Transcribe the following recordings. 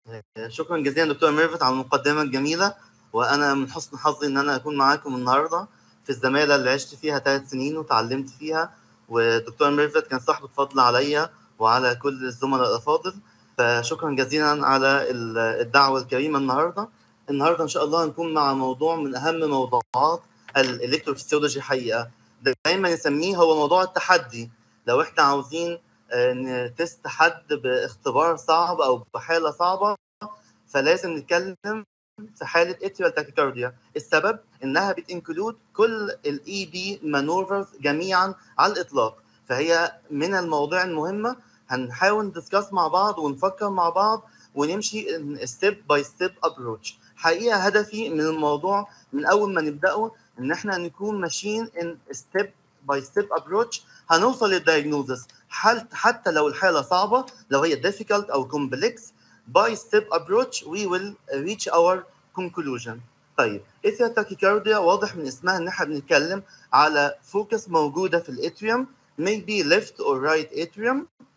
شكرا جزيلا دكتور ميرفت على المقدمه الجميله وانا من حسن حظي ان انا اكون معاكم النهارده في الزماله اللي عشت فيها ثلاث سنين وتعلمت فيها ودكتور ميرفت كان صاحب فضل عليا وعلى كل الزملاء الافاضل فشكرا جزيلا على الدعوه الكريمه النهارده النهارده ان شاء الله هنكون مع موضوع من اهم موضوعات الالكتروفيسيولوجي حقيقه دايما نسميه هو موضوع التحدي لو احنا عاوزين نتست حد باختبار صعب او بحاله صعبه فلازم نتكلم في حاله اتريال تاكيكارديا السبب انها بتنكلود كل الاي بي مانوفرز جميعا على الاطلاق فهي من المواضيع المهمه هنحاول ندسكاس مع بعض ونفكر مع بعض ونمشي ستيب باي ستيب ابروتش حقيقه هدفي من الموضوع من اول ما نبداه ان احنا نكون ماشيين ان ستيب باي ستيب ابروتش هنوصل للدايجنوزس حتى لو الحاله صعبه لو هي difficult او complex by step approach we will reach our conclusion طيب اتريال تاكيكارديا واضح من اسمها ان احنا بنتكلم على فوكس موجوده في الاتريوم maybe left or right atrium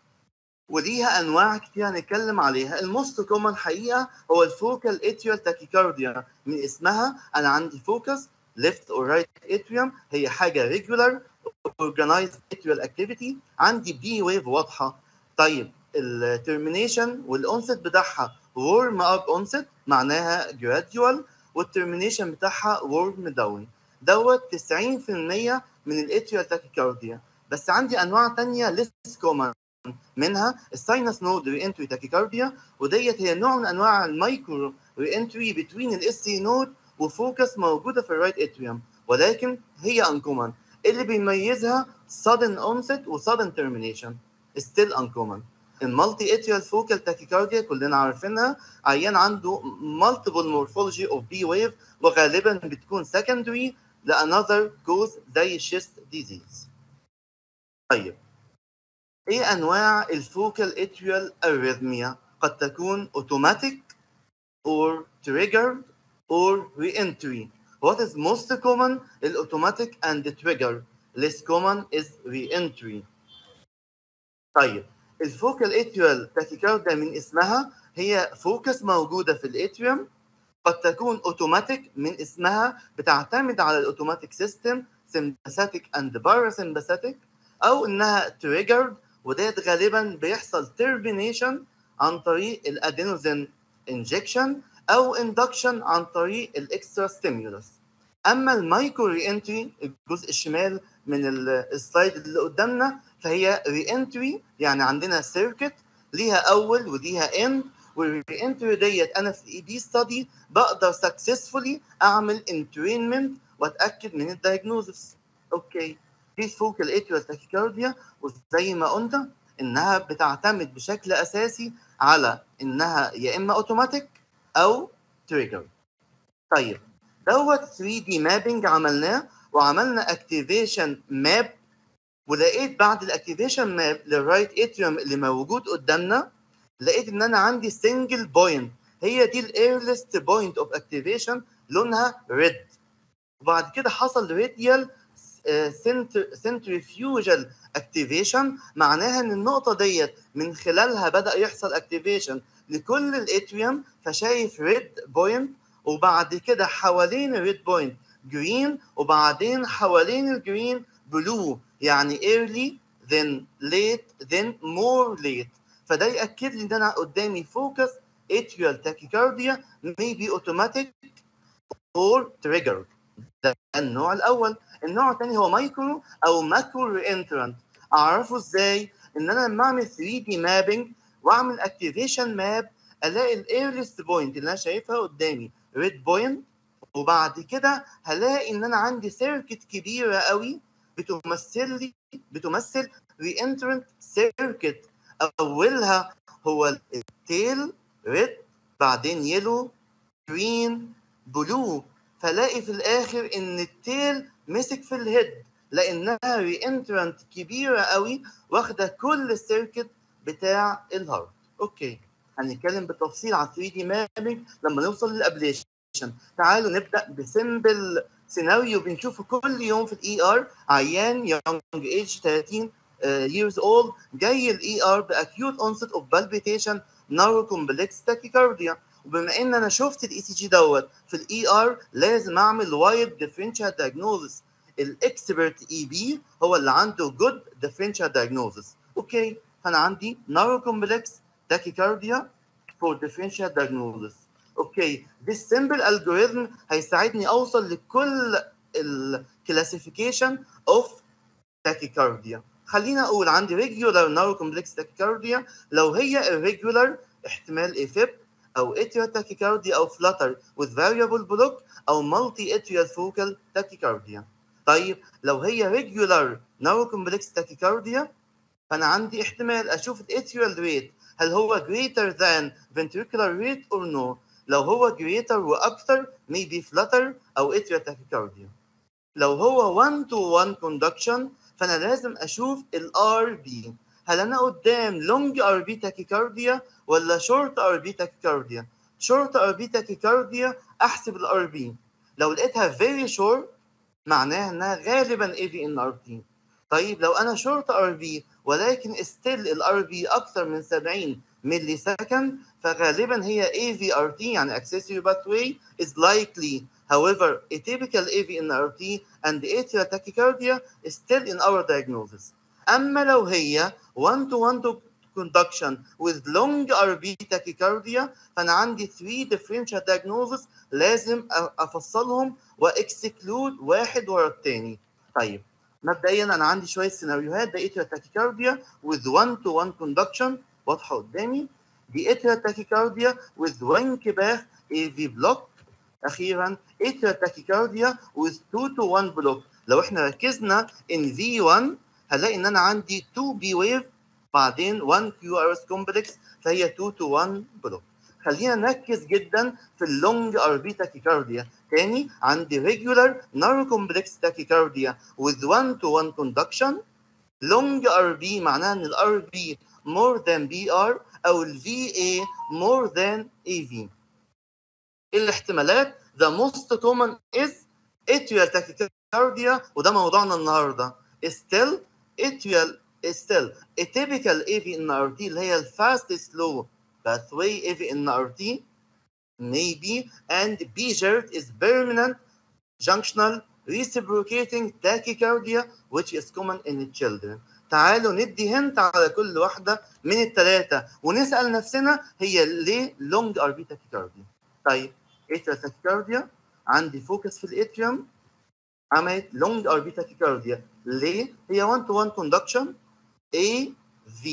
وليها انواع كتير هنتكلم عليها الموست كومن حقيقه هو الفوكال اتريال تاكيكارديا من اسمها انا عندي فوكس left or right atrium هي حاجه regular organized atrial activity عندي بي ويف واضحه طيب الترمينيشن والانست بتاعها warm up onset معناها gradual والترمينيشن بتاعها warm down دوت 90% من الاتريال تاكيكارديا بس عندي انواع تانية less common منها الساينس نود ري انتري تاكيكارديا وديت هي نوع من انواع المايكرو ري انتري بتوين الاس سي نود وفوكس موجوده في الرايت اتريوم ولكن هي uncommon اللي بيميزها sudden onset و sudden termination still uncommon المالتي اتريال فوكال تاكيكارديا كلنا عارفينها عيان عنده multiple morphology of B wave وغالبا بتكون secondary لانذر cause زي الشيست ديزيز طيب ايه انواع الفوكال اتريال اريثميا قد تكون automatic or triggered or re-entry What is most common is automatic and the trigger. Less common is re-entry. طيب الفوكال اتريال تاكيكارديا من اسمها هي فوكس موجودة في الاتريوم قد تكون اوتوماتيك من اسمها بتعتمد على الاوتوماتيك سيستم سمباثيك اند باراسمباثيك او انها تريجرد وديت غالبا بيحصل تربينيشن عن طريق الادينوزين انجكشن او اندكشن عن طريق الاكسترا ستيمولس اما المايكرو ري انتري الجزء الشمال من السلايد اللي قدامنا فهي ري انتري يعني عندنا سيركت ليها اول وليها اند والري انتري ديت انا في اي بي ستادي بقدر سكسسفولي اعمل انترينمنت واتاكد من الدايجنوزس اوكي دي فوكال اتريال تاكيكارديا وزي ما قلنا انها بتعتمد بشكل اساسي على انها يا اما اوتوماتيك او تريجر طيب دوت 3 دي مابنج عملناه وعملنا اكتيفيشن ماب ولقيت بعد الاكتيفيشن ماب للرايت اتريوم اللي موجود قدامنا لقيت ان انا عندي سنجل بوينت هي دي الايرليست بوينت اوف اكتيفيشن لونها ريد وبعد كده حصل راديال سنتريفيوجال اكتيفيشن معناها ان النقطه ديت من خلالها بدا يحصل اكتيفيشن لكل الاتريوم فشايف ريد بوينت وبعد كده حوالين الريد بوينت جرين وبعدين حوالين الجرين بلو يعني early then late then more late فده ياكد لي ان انا قدامي فوكس atrial tachycardia may be automatic or triggered ده النوع الاول النوع الثاني هو مايكرو او ماكرو رينترنت اعرفه ازاي ان انا لما اعمل 3 دي مابنج واعمل اكتيفيشن ماب الاقي الايرليست بوينت اللي انا شايفها قدامي ريد بوينت وبعد كده هلاقي ان انا عندي سيركت كبيره قوي بتمثل لي بتمثل ري انترنت سيركت اولها هو التيل ريد بعدين يلو جرين بلو فلاقي في الاخر ان التيل مسك في الهيد لانها ري انترنت كبيره قوي واخده كل السيركت بتاع الهارت اوكي هنتكلم بالتفصيل على 3 دي مابنج لما نوصل للابليشن تعالوا نبدا بسمبل سيناريو بنشوفه كل يوم في الاي ار عيان يونج ايج 30 years old جاي الاي ار باكيوت onset اوف بالبيتيشن نارو كومبلكس تاكيكارديا وبما ان انا شفت الاي سي جي دوت في الاي ار لازم اعمل وايد ديفرنشال دايجنوزس الاكسبرت اي بي هو اللي عنده جود ديفرنشال دايجنوزس اوكي فانا عندي نارو كومبلكس تاكيكارديا فور ديفرنشال دايجنوزس اوكي this simple algorithm هيساعدني اوصل لكل الكلاسيفيكيشن اوف tachycardia خلينا اقول عندي regular neurocomplex tachycardia لو هي irregular احتمال AFib او atrial tachycardia او flutter with variable block او multi atrial focal tachycardia طيب لو هي regular neurocomplex tachycardia فانا عندي احتمال اشوف الاتريال ريت هل هو greater than ventricular rate or no لو هو greater واكثر maybe flutter او atrial tachycardia لو هو 1 to 1 conduction فانا لازم اشوف الار بي هل انا قدام لونج ار بي تاكيكارديا ولا شورت ار بي تاكيكارديا شورت ار بي تاكيكارديا احسب الار بي لو لقيتها فيري شورت معناها انها غالبا اي في ان ار تي طيب لو انا شورت ار بي ولكن ستيل الار بي اكثر من 70 ملي سكند فغالبا هي اي في ار تي يعني accessory pathway is likely However, atypical AVNRT and atrial tachycardia is still in our diagnosis. أما لو هي one to one to conduction with long RB tachycardia فأنا عندي three differential diagnosis لازم أفصلهم وإكسكلود واحد ورا الثاني. طيب مبدئيا أنا عندي شوية سيناريوهات ده atrial tachycardia with one to one conduction واضحة قدامي. دي atrial tachycardia with وانكباخ AV block اخيرا atrial tachycardia with 2 to 1 block لو احنا ركزنا in V1 هنلاقي ان انا عندي 2 B wave بعدين 1 QRS complex فهي 2 to 1 block خلينا نركز جدا في اللونج ار بي tachycardia تاني عندي regular narrow complex tachycardia with 1 to 1 conduction long RB معناها ان الار بي more than BR او ال VA more than AV الاحتمالات the most common is atrial tachycardia وده موضوعنا النهارده still atrial still atypical AVNRT اللي هي الفاست slow pathway AVNRT maybe and BJERT is permanent junctional reciprocating tachycardia which is common in children تعالوا ندي هنت على كل واحدة من الثلاثة ونسأل نفسنا هي ليه long RB tachycardia طيب atrial tachycardia عندي فوكس في الاتريوم عملت لونج ار بي tachycardia ليه؟ هي 1 تو 1 conduction A V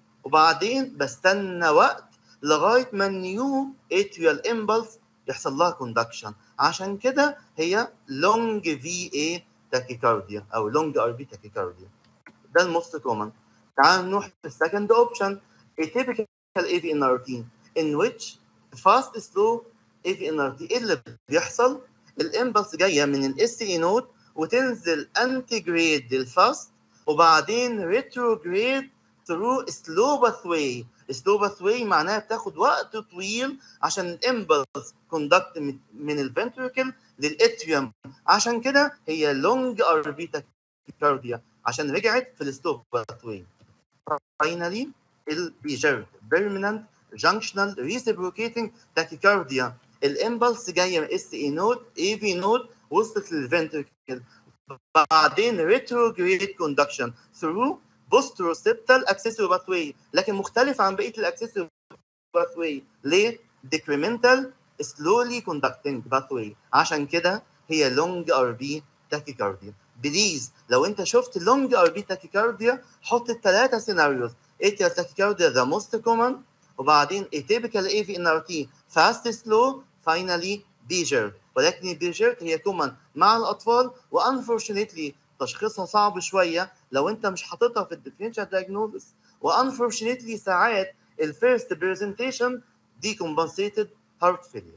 وبعدين بستنى وقت لغايه ما النيو atrial impulse يحصل لها conduction عشان كده هي لونج في اي tachycardia او لونج ار بي tachycardia ده الموست كومن تعال نروح للسكند اوبشن atypical AVNRT in which fast slow AVNRT ايه اللي بيحصل؟ الامبلس جايه من الاس اي نود وتنزل انتجريد للفاست وبعدين ريتروجريد ثرو سلو باثواي سلو باثواي معناها بتاخد وقت طويل عشان الامبلس كوندكت من الفنتريكل للاتريوم عشان كده هي لونج ار بي تاكيكارديا عشان رجعت في السلو باثواي فاينلي البيجرد بيرمننت جانكشنال ريسبروكيتنج تاكيكارديا الامبلس جايه من اس اي نود اي في نود وصلت للفنتركل بعدين ريتروجريد كوندكشن ثرو بوستروسيبتال اكسسوري باثواي لكن مختلف عن بقيه الاكسسوري باثواي ليه؟ decremental slowly conducting pathway عشان كده هي لونج ار بي تاكيكارديا بليز لو انت شفت لونج ار بي تاكيكارديا حط الثلاثه سيناريوز اتيال تاكيكارديا ذا موست كومن وبعدين atypical AVNRT fast slow finally بيجر ولكن البيجر هي كومن مع الاطفال وانفورشنتلي تشخيصها صعب شويه لو انت مش حاططها في الديفرنشال دايجنوزس وانفورشنتلي ساعات الفيرست برزنتيشن دي كومبنسيتد هارت فيلير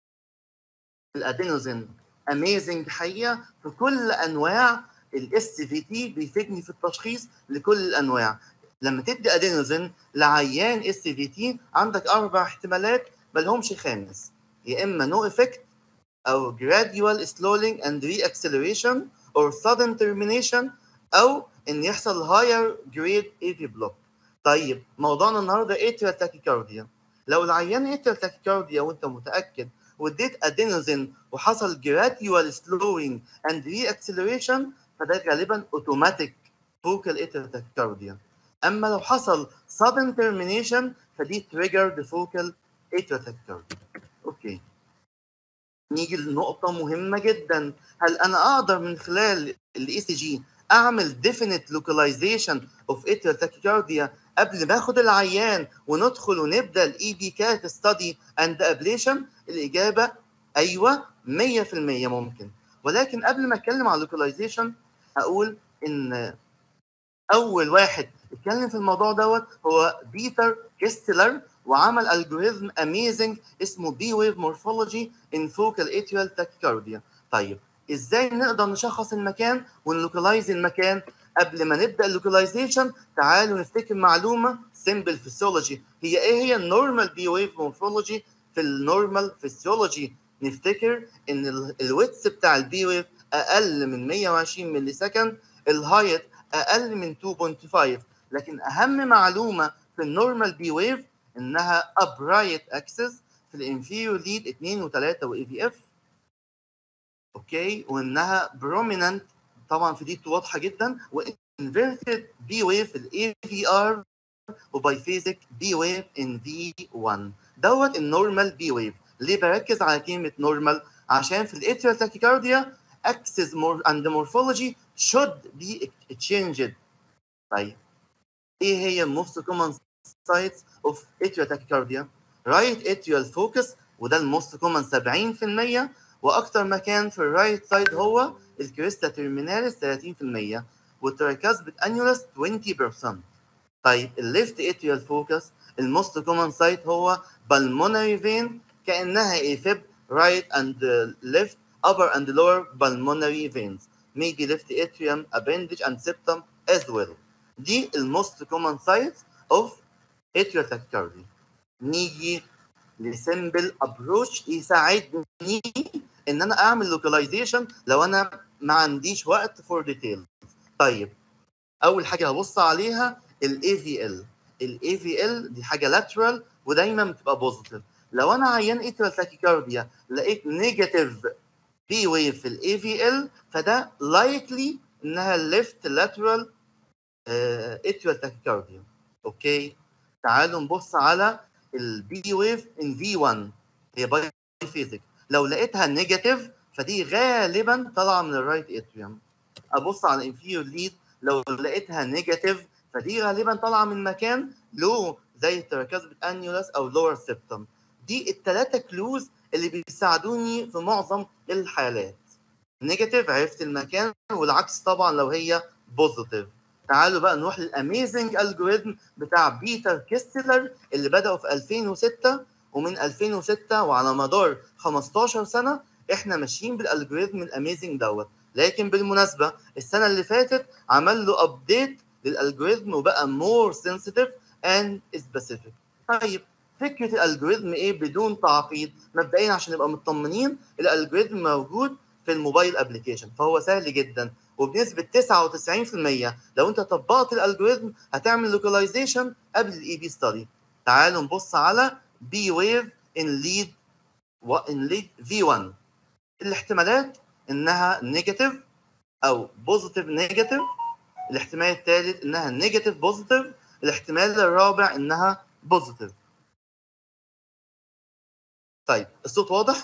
الادينوزين اميزنج حقيقه في كل انواع الاس في تي بيفيدني في التشخيص لكل الانواع لما تدي ادينوزين لعيان اس في تي عندك اربع احتمالات ما لهمش خامس يا اما نو افكت او gradual slowing and reacceleration or sudden termination او ان يحصل higher grade AV block طيب موضوعنا النهارده atrial tachycardia لو العيان اتر تاكيكارديا وانت متاكد واديت ادينوزين وحصل جراديوال سلوينج اند ري اكسلريشن فده غالبا اوتوماتيك فوكال اتر تاكيكارديا اما لو حصل sudden termination فدي تريجرد فوكال اتر تاكيكارديا اوكي نيجي لنقطة مهمة جدا هل أنا أقدر من خلال الاي سي جي أعمل definite localization of atrial tachycardia قبل ما اخد العيان وندخل ونبدا الاي بي كات ستادي اند ابليشن الاجابه ايوه 100% ممكن ولكن قبل ما اتكلم على اللوكاليزيشن هقول ان اول واحد اتكلم في الموضوع دوت هو بيتر كيستلر وعمل الجوريزم اميزنج اسمه بي ويف مورفولوجي ان فوكال اتريال تاكيكارديا طيب ازاي نقدر نشخص المكان ونلوكلايز المكان قبل ما نبدا اللوكاليزيشن تعالوا نفتكر معلومه سمبل فيسيولوجي هي ايه هي النورمال بي ويف مورفولوجي في النورمال فيسيولوجي نفتكر ان الويتس بتاع البي ويف اقل من 120 ملي سكند الهايت اقل من 2.5 لكن اهم معلومه في النورمال بي ويف انها ابرايت اكسس في الانفيريور ليد 2 و3 واي في اف اوكي وانها بروميننت طبعا في دي واضحه جدا وانفيرتد بي ويف في الاي في ار وبايفيزيك بي ويف ان في 1 دوت النورمال بي ويف ليه بركز على كلمه نورمال عشان في الاتريال تاكيكارديا axis more and the morphology should be changed طيب ايه هي most common sites of atrial tachycardia right atrial focus وده الموست كومن 70% واكتر مكان في الرايت سايد هو الكريستا تيرميناليس 30% والتراكاسبت انيولس 20% طيب الليفت اتريال فوكس الموست كومن سايت هو بالمونري فين كانها ايفيب right and left upper and lower pulmonary veins maybe left atrium appendage and septum as well دي الموست كومن سايت اوف atrial tachycardia نيجي لسمبل ابروش يساعدني ان انا اعمل لوكاليزيشن لو انا ما عنديش وقت فور ديتيلز طيب اول حاجه هبص عليها الاي في ال الاي في ال دي حاجه لاترال ودايما بتبقى بوزيتيف لو انا عيان اترال تاكيكارديا لقيت نيجاتيف بي ويف في الاي في ال فده لايكلي انها ليفت لاترال اترال تاكيكارديا اوكي تعالوا نبص على البي ويف ان في 1 هي باي فيزيك لو لقيتها نيجاتيف فدي غالبا طالعه من الرايت اتريوم ابص على الانفيريور ليد لو لقيتها نيجاتيف فدي غالبا طالعه من مكان لو زي التراكاسبت انيولس او لور سيبتم دي الثلاثه كلوز اللي بيساعدوني في معظم الحالات نيجاتيف عرفت المكان والعكس طبعا لو هي بوزيتيف تعالوا بقى نروح للاميزنج الجوريزم بتاع بيتر كيستلر اللي بدأوا في 2006 ومن 2006 وعلى مدار 15 سنه احنا ماشيين بالالجوريزم الاميزنج دوت لكن بالمناسبه السنه اللي فاتت عمل له ابديت للالجوريزم وبقى مور سنسيتيف اند سبيسيفيك طيب فكره الالجوريزم ايه بدون تعقيد مبدئيا عشان نبقى مطمنين الالجوريزم موجود في الموبايل ابلكيشن فهو سهل جدا وبنسبه 99% لو انت طبقت الالجوريزم هتعمل لوكاليزيشن قبل الاي بي ستادي تعالوا نبص على بي ويف ان ليد ان ليد في 1 الاحتمالات انها نيجاتيف او بوزيتيف نيجاتيف الاحتمال الثالث انها نيجاتيف بوزيتيف الاحتمال الرابع انها بوزيتيف طيب الصوت واضح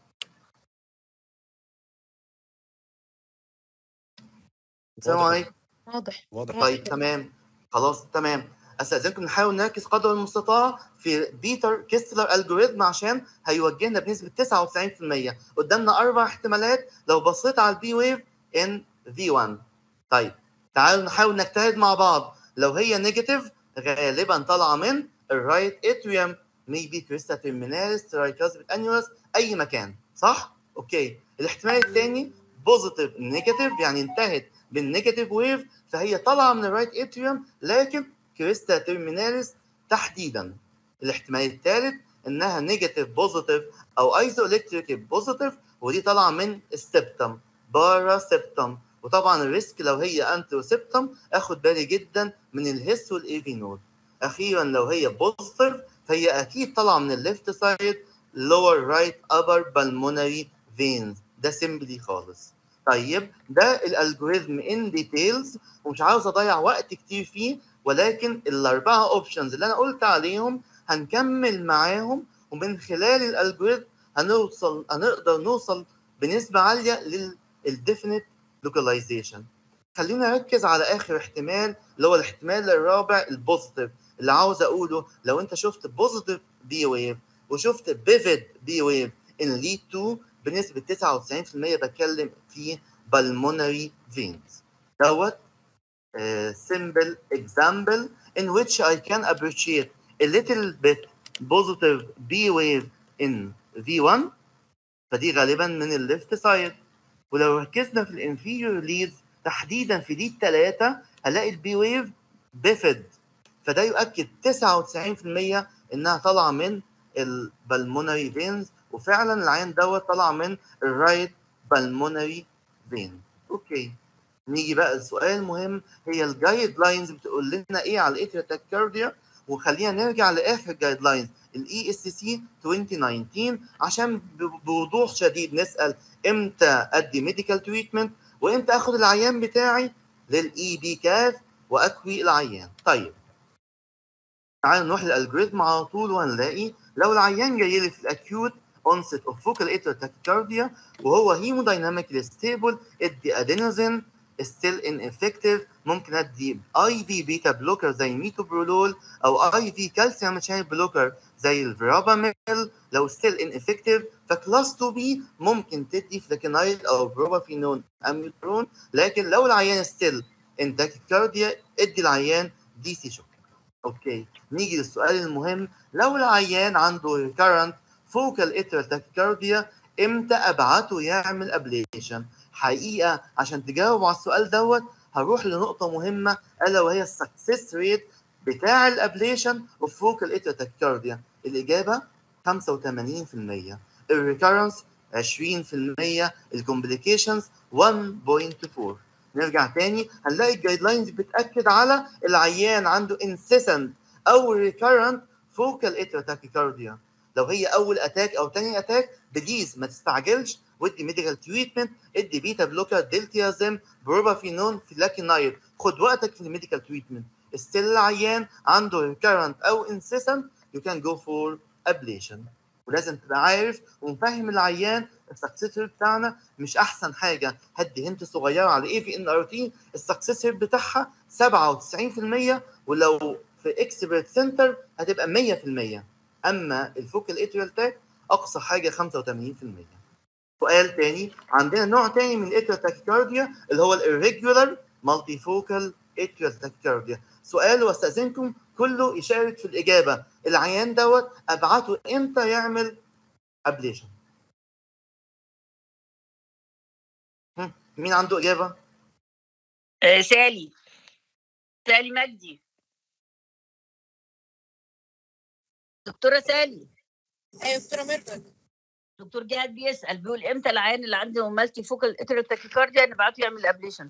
السلام عليكم واضح واضح طيب تمام خلاص تمام استاذنكم نحاول نركز قدر المستطاع في بيتر كيستلر الجوريزم عشان هيوجهنا بنسبه 99% قدامنا اربع احتمالات لو بصيت على البي ويف ان في 1 طيب تعالوا نحاول نجتهد مع بعض لو هي نيجاتيف غالبا طالعه من الرايت اتريوم ميبي كريستا تيرميناليس ترايكاسبت انيولس اي مكان صح؟ اوكي الاحتمال الثاني بوزيتيف نيجاتيف يعني انتهت بالنيجاتيف ويف فهي طالعه من الرايت اتريوم لكن كريستا تيرميناليس تحديدا الاحتمال الثالث انها نيجاتيف بوزيتيف او ايزو الكتريك بوزيتيف ودي طالعه من السبتم بارا سبتم وطبعا الريسك لو هي انترو سبتم اخد بالي جدا من الهيس والايفي نود اخيرا لو هي بوزيتيف فهي اكيد طالعه من الليفت سايد lower right upper pulmonary veins ده سيمبلي خالص طيب ده الالجوريزم ان ديتيلز ومش عاوز اضيع وقت كتير فيه ولكن الاربعه اوبشنز اللي انا قلت عليهم هنكمل معاهم ومن خلال الالجوريزم هنوصل هنقدر نوصل بنسبه عاليه للديفينيت لوكاليزيشن خلينا نركز على اخر احتمال اللي هو الاحتمال الرابع البوزيتيف اللي عاوز اقوله لو انت شفت بوزيتيف بي ويف وشفت بيفيد بي ويف ان ليد تو بنسبه 99% بتكلم في pulmonary veins دوت uh, simple example in which I can appreciate a little bit positive B wave in V1 فدي غالبا من الليفت سايد ولو ركزنا في الانفيريور ليدز تحديدا في ليد 3 هنلاقي البي ويف بيفد فده يؤكد 99% انها طالعه من البلمونري فينز وفعلا العين دوت طالع من الرايت بالمونري فين اوكي نيجي بقى السؤال المهم هي الجايد لاينز بتقول لنا ايه على الاتريا تاكارديا وخلينا نرجع لاخر جايد لاينز الاي اس سي 2019 عشان بوضوح شديد نسال امتى ادي ميديكال تريتمنت وامتى اخد العيان بتاعي للاي بي كاف واكوي العيان طيب تعالوا نروح للالجوريثم على طول وهنلاقي لو العيان جاي لي في الاكيوت onset of focal atrial tachycardia وهو hemodynamically stable ادي ادينوزين still ineffective ممكن ادي اي في بيتا بلوكر زي ميتوبرولول او اي في كالسيوم شانل بلوكر زي الفيراباميل لو still ineffective فكلاس 2 بي ممكن تدي فليكنايد او بروبافينون اميوترون لكن لو العيان still in tachycardia ادي العيان دي سي شوك اوكي نيجي للسؤال المهم لو العيان عنده recurrent فوكال اترال تاكيكارديا امتى ابعته يعمل ابليشن حقيقه عشان تجاوب على السؤال دوت هروح لنقطه مهمه الا وهي السكسس ريت بتاع الابليشن اوف فوكال اترال تاكيكارديا الاجابه 85% الريكارنس 20% الكومبليكيشنز 1.4 نرجع تاني هنلاقي الجايد لاينز بتاكد على العيان عنده انسيسنت او ريكارنت فوكال اترال تاكيكارديا لو هي اول اتاك او ثاني اتاك بليز ما تستعجلش وادي ميديكال تريتمنت ادي بيتا بلوكر دلتيازم بروبافينون فلاكينايد خد وقتك في الميديكال تريتمنت ستيل العيان عنده ريكارنت او انسيسنت يو كان جو فور ابليشن ولازم تبقى عارف ومفهم العيان السكسس ريت بتاعنا مش احسن حاجه هدي هنت صغيره على اي في ان ار تي السكسس ريت بتاعها 97% ولو في اكسبرت سنتر هتبقى 100% اما الفوكال اتريال تاك اقصى حاجه 85% سؤال تاني عندنا نوع تاني من الاتريال تاكيكارديا اللي هو الirregular مالتي فوكال اتريال تاكيكارديا سؤال واستاذنكم كله يشارك في الاجابه العيان دوت ابعته امتى يعمل ابليشن مين عنده اجابه آه سالي سالي مجدي دكتوره سالي ايوه دكتوره ميرفت دكتور جهاد بيسال بيقول امتى العيان اللي عنده مالتي فوكال اتريال تاكيكارديا نبعته يعمل ابليشن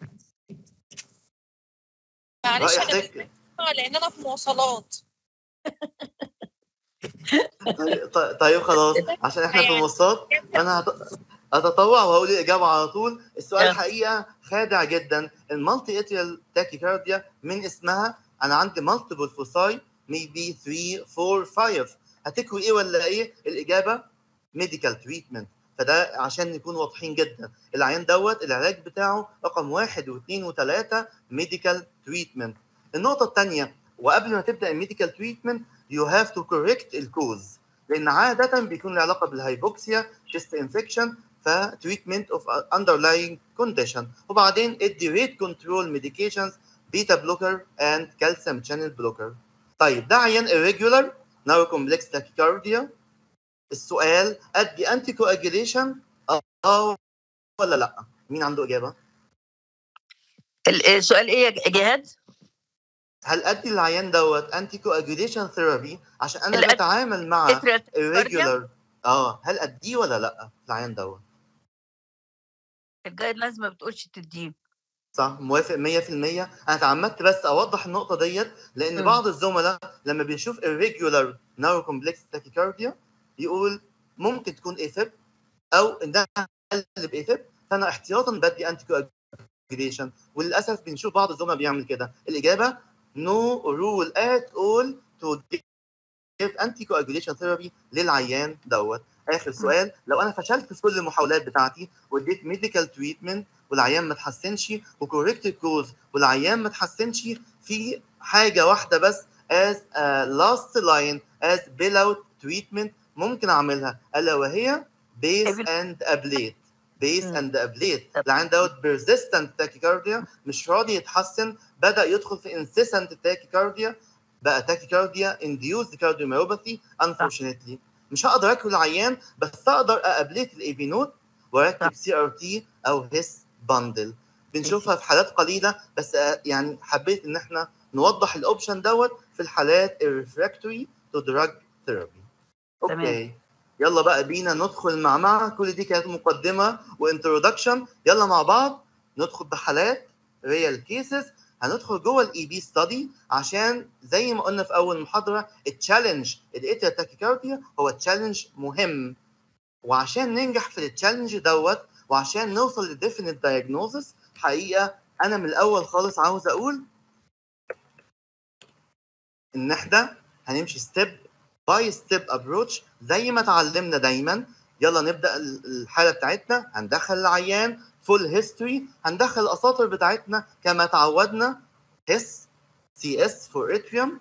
معلش رأي انا حضرتك مش- لان انا في مواصلات طيب- طيب طيب خلاص عشان احنا في يعني- المواصلات انا هت- هتطوع وهقول الاجابه على طول السؤال آه. الحقيقه خادع جدا المالتي اتريال تاكيكارديا من اسمها انا عندي مالتيبل فوساي ميبي 3 4 5 هتكوي ايه ولا ايه الاجابه ميديكال تريتمنت فده عشان نكون واضحين جدا العيان دوت العلاج بتاعه رقم واحد واثنين وثلاثه ميديكال تريتمنت النقطه الثانيه وقبل ما تبدا الميديكال تريتمنت يو هاف تو كوريكت الكوز لان عاده بيكون له علاقه بالهايبوكسيا شيست انفكشن فتريتمنت اوف اندرلاينج كونديشن وبعدين ادي ريت كنترول ميديكيشنز بيتا بلوكر اند كالسيوم شانل بلوكر طيب ده عيان irregular نارو كومبلكس تاكيكارديا السؤال ادي انتي كواجيليشن اه ولا لا مين عنده اجابه ال- السؤال ايه يا جهاد؟ هل ادي العيان دوت انتي كواجيليشن ثيرابي عشان انا الأد- بتعامل مع اتريال تاكيكارديا irregular اه هل اديه ولا لا العيان دوت الجايد لاينز ما بتقولش تديه صح موافق 100% انا اتعمدت بس اوضح النقطه ديت لان مم. بعض الزملاء لما بيشوف irregular neurocomplex tachycardia يقول ممكن تكون AFib او انها قلب AFib فانا احتياطا بدي انتي coagulation وللاسف بنشوف بعض الزملاء بيعمل كده الاجابه no rule at all to give anticoagulation therapy للعيان دوت اخر سؤال لو انا فشلت في كل المحاولات بتاعتي واديت ميديكال تريتمنت والعيان ما تحسنش وكوريكت كوز والعيان ما تحسنش في حاجه واحده بس as a last line as bailout treatment ممكن اعملها الا وهي base Ebil- and ablate base مم. and ablate العيان دوت persistent tachycardia مش راضي يتحسن بدا يدخل في incessant tachycardia بقى tachycardia induced cardiomyopathy unfortunately مش هقدر اكل العيان بس اقدر اابليت الاي بي نوت واركب سي ار تي او هيس باندل بنشوفها في حالات قليله بس آه، يعني حبيت ان احنا نوضح الاوبشن دوت في الحالات الريفراكتوري تو دراج ثيرابي اوكي تمام. يلا بقى بينا ندخل مع مع كل دي كانت مقدمه وانترودكشن يلا مع بعض ندخل بحالات ريال كيسز هندخل جوه الاي بي ستادي عشان زي ما قلنا في اول محاضره التشالنج الاتيا تاكيكارديا هو تشالنج مهم وعشان ننجح في التشالنج دوت وعشان نوصل لديفينيت دايجنوزس حقيقه انا من الاول خالص عاوز اقول ان احنا هنمشي ستيب باي ستيب ابروتش زي ما اتعلمنا دايما يلا نبدا ال- الحاله بتاعتنا هندخل العيان فول هيستوري هندخل الاساطر بتاعتنا كما تعودنا هيس سي اس فور اتريوم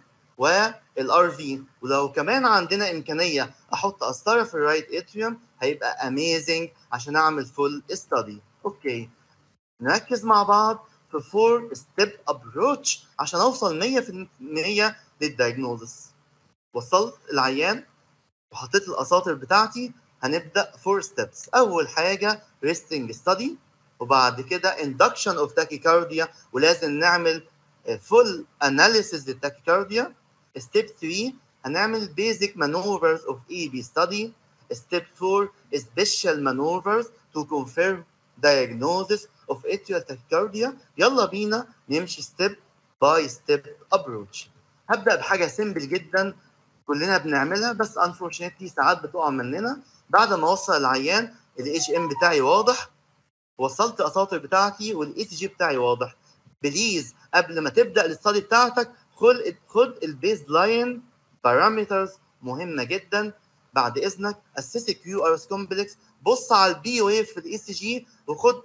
والار في ولو كمان عندنا امكانيه احط قسطره في الرايت اتريوم هيبقى اميزنج عشان اعمل فول ستادي اوكي نركز مع بعض في فور ستيب ابروتش عشان اوصل 100% للدايجنوزس وصلت العيان وحطيت الاساطر بتاعتي هنبدا فور ستيبس اول حاجه ريستنج ستادي وبعد كده induction of tachycardia ولازم نعمل فول اناليسيس للتاكيكارديا ستيب 3 هنعمل basic maneuvers of EB study step 4 special maneuvers to confirm diagnosis of atrial tachycardia يلا بينا نمشي ستيب باي ستيب ابروتش هبدا بحاجه سيمبل جدا كلنا بنعملها بس unfortunately ساعات بتقع مننا بعد ما اوصل العيان الاتش ام بتاعي واضح وصلت الاساطر بتاعتي والاي سي جي بتاعي واضح بليز قبل ما تبدا الاستادي بتاعتك خد خد البيز لاين بارامترز مهمه جدا بعد اذنك اسس كيو ار اس كومبلكس بص على البي ويف في الاي سي جي وخد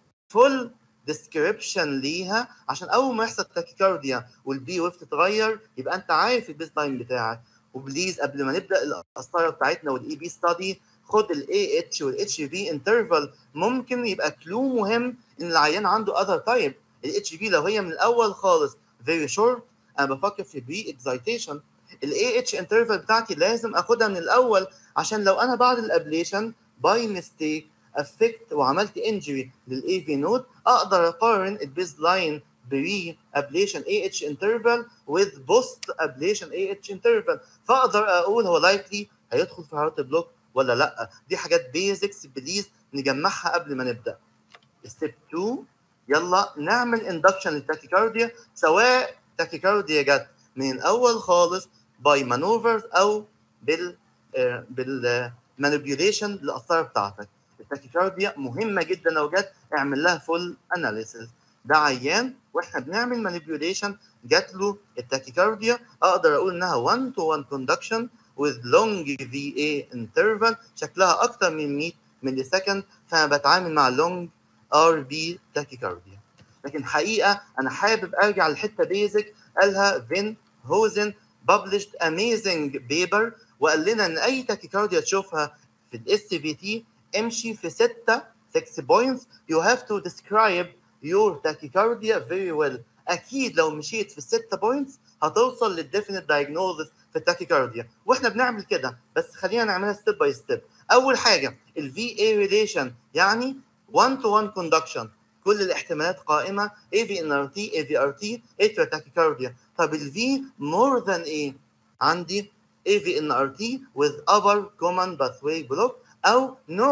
فول ديسكريبشن ليها عشان اول ما يحصل تاكيكارديا والبي ويف تتغير يبقى انت عارف البيز لاين بتاعك وبليز قبل ما نبدا القسطره بتاعتنا والاي بي ستادي خد الاي اتش والاتش في انترفال ممكن يبقى كلو مهم ان العيان عنده اذر تايب الاتش في لو هي من الاول خالص فيري شورت انا بفكر في بري اكزايتيشن الاي اتش انترفال بتاعتي لازم اخدها من الاول عشان لو انا بعد الابليشن باي ميستيك افكت وعملت انجري للاي في نود اقدر اقارن البيز لاين بري ابليشن اي اتش انترفال with بوست ابليشن اي اتش انترفال فاقدر اقول هو لايكلي هيدخل في هارت بلوك ولا لا دي حاجات بيزكس بليز نجمعها قبل ما نبدا ستيب 2 يلا نعمل اندكشن للتاكيكارديا سواء تاكيكارديا جت من الاول خالص باي مانوفرز او بال آه، بال مانيبيوليشن للقسطره بتاعتك التاكيكارديا مهمه جدا لو جت اعمل لها فول اناليسيس ده عيان واحنا بنعمل مانيبيوليشن جات له التاكيكارديا اقدر اقول انها 1 تو 1 كوندكشن with long VA interval شكلها اكتر من 100 ملي سكند فانا بتعامل مع long RB tachycardia لكن حقيقه انا حابب ارجع لحته بيزك قالها فين هوزن published amazing paper وقال لنا ان اي تاكيكارديا تشوفها في الاس في تي امشي في 6 6 points you have to describe your tachycardia very well اكيد لو مشيت في الستة بوينتس هتوصل للديفينيت دايجنوزس في التاكيكارديا واحنا بنعمل كده بس خلينا نعملها ستيب باي ستيب اول حاجه الفي اي ريليشن يعني 1 تو 1 كوندكشن كل الاحتمالات قائمه اي في ان ار تي اي في ار تي اترا تاكيكارديا طب الفي مور ذان ايه عندي اي في ان ار تي with upper common pathway block او نوع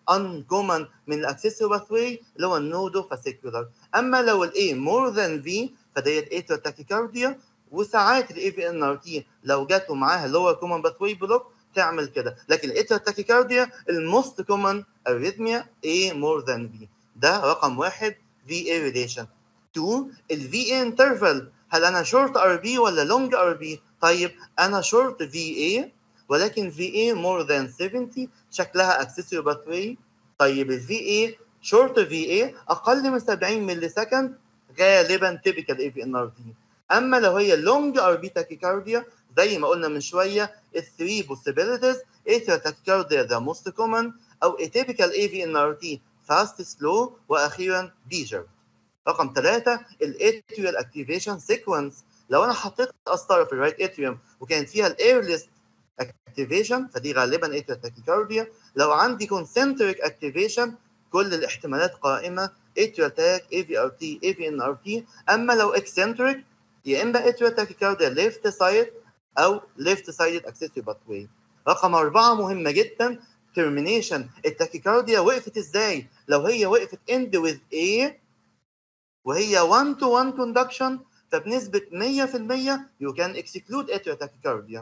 uncommon من الاكسسوري باثوي اللي هو النودو فاسيكولار اما لو الاي مور ذان في فديت اتريال تاكيكارديا وساعات الاي في ان ار تي لو جت ومعاها لور كومن باثوي بلوك تعمل كده لكن الاتريال تاكيكارديا الموست كومن اريثميا اي مور ذان في ده رقم واحد في اي ريليشن 2 الفي اي انترفال هل انا شورت ار بي ولا لونج ار بي طيب انا شورت في اي ولكن في اي مور ذان 70 شكلها اكسسوري باثوي طيب الفي اي شورت في اي اقل من 70 ملي سكند غالبا تيبيكال اي في ان ار تي اما لو هي لونج ار بي تاكيكارديا زي ما قلنا من شويه الثري بوسيبيليتيز اتريال تاكيكارديا ذا موست كومن او اتيبيكال اي في ان ار تي فاست سلو واخيرا بيجر رقم ثلاثة الاتريال اكتيفيشن سيكونس لو انا حطيت قسطره في الرايت اتريوم وكانت فيها الايرليست اكتيفيشن فدي غالبا اتريال تاكيكارديا لو عندي كونسنتريك اكتيفيشن كل الاحتمالات قائمه اتريال تاك اي في ار تي اي في ان ار تي اما لو اكسنتريك يا اما اتريال تاكيكارديا ليفت سايد او ليفت سايد اكسسوري باثوي رقم أربعة مهمة جدا termination التاكيكارديا وقفت ازاي لو هي وقفت end with A وهي 1 to 1 conduction فبنسبة 100% you can exclude atrial tachycardia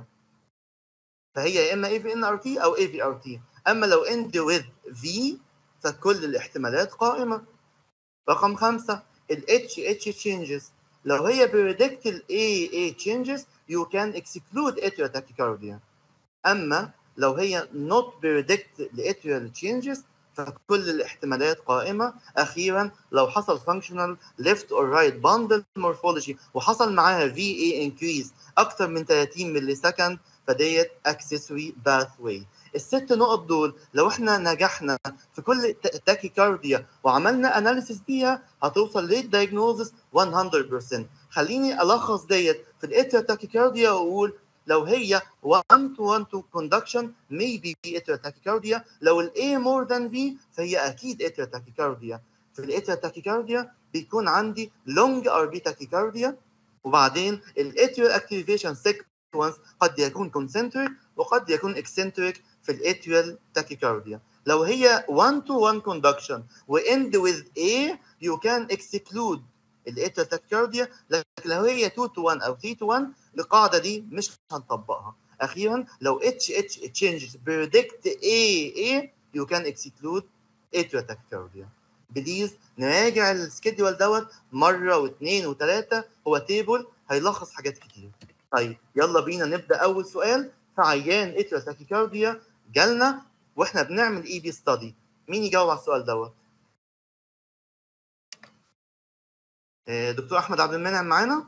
فهي يا اما AVNRT او AVRT اما لو end with V فكل الاحتمالات قائمة رقم خمسة ال HH changes لو هي predict ال AA changes you can exclude atrial tachycardia اما لو هي not predict atrial changes فكل الاحتمالات قائمة أخيرا لو حصل functional left or right bundle morphology وحصل معاها VA increase أكتر من 30 ملي سكند فديت accessory pathway الست نقط دول لو احنا نجحنا في كل تاكيكارديا وعملنا اناليسيس بيها هتوصل للدايجنوزس 100% خليني الخص ديت في الاتريال تاكيكارديا واقول لو هي 1 to 1 to conduction maybe atrial tachycardia لو ال A more than V فهي اكيد atrial tachycardia في الاتريال تاكيكارديا بيكون عندي long RB tachycardia وبعدين الاتريال activation sequence قد يكون concentric وقد يكون eccentric في الاتريال tachycardia لو هي 1 to 1 conduction وend with A you can exclude الاتريال tachycardia لكن لو هي 2 to 1 او 3 to 1 القاعده دي مش هنطبقها اخيرا لو اتش اتش changes predict A A you can exclude atrial tachycardia بليز نراجع السكيدول دوت مره واثنين وثلاثه هو تيبل هيلخص حاجات كتير طيب يلا بينا نبدا اول سؤال في عيان اتريال تاكيكارديا جالنا واحنا بنعمل اي بي ستادي مين يجاوب على السؤال دوت آه، دكتور احمد عبد المنعم معانا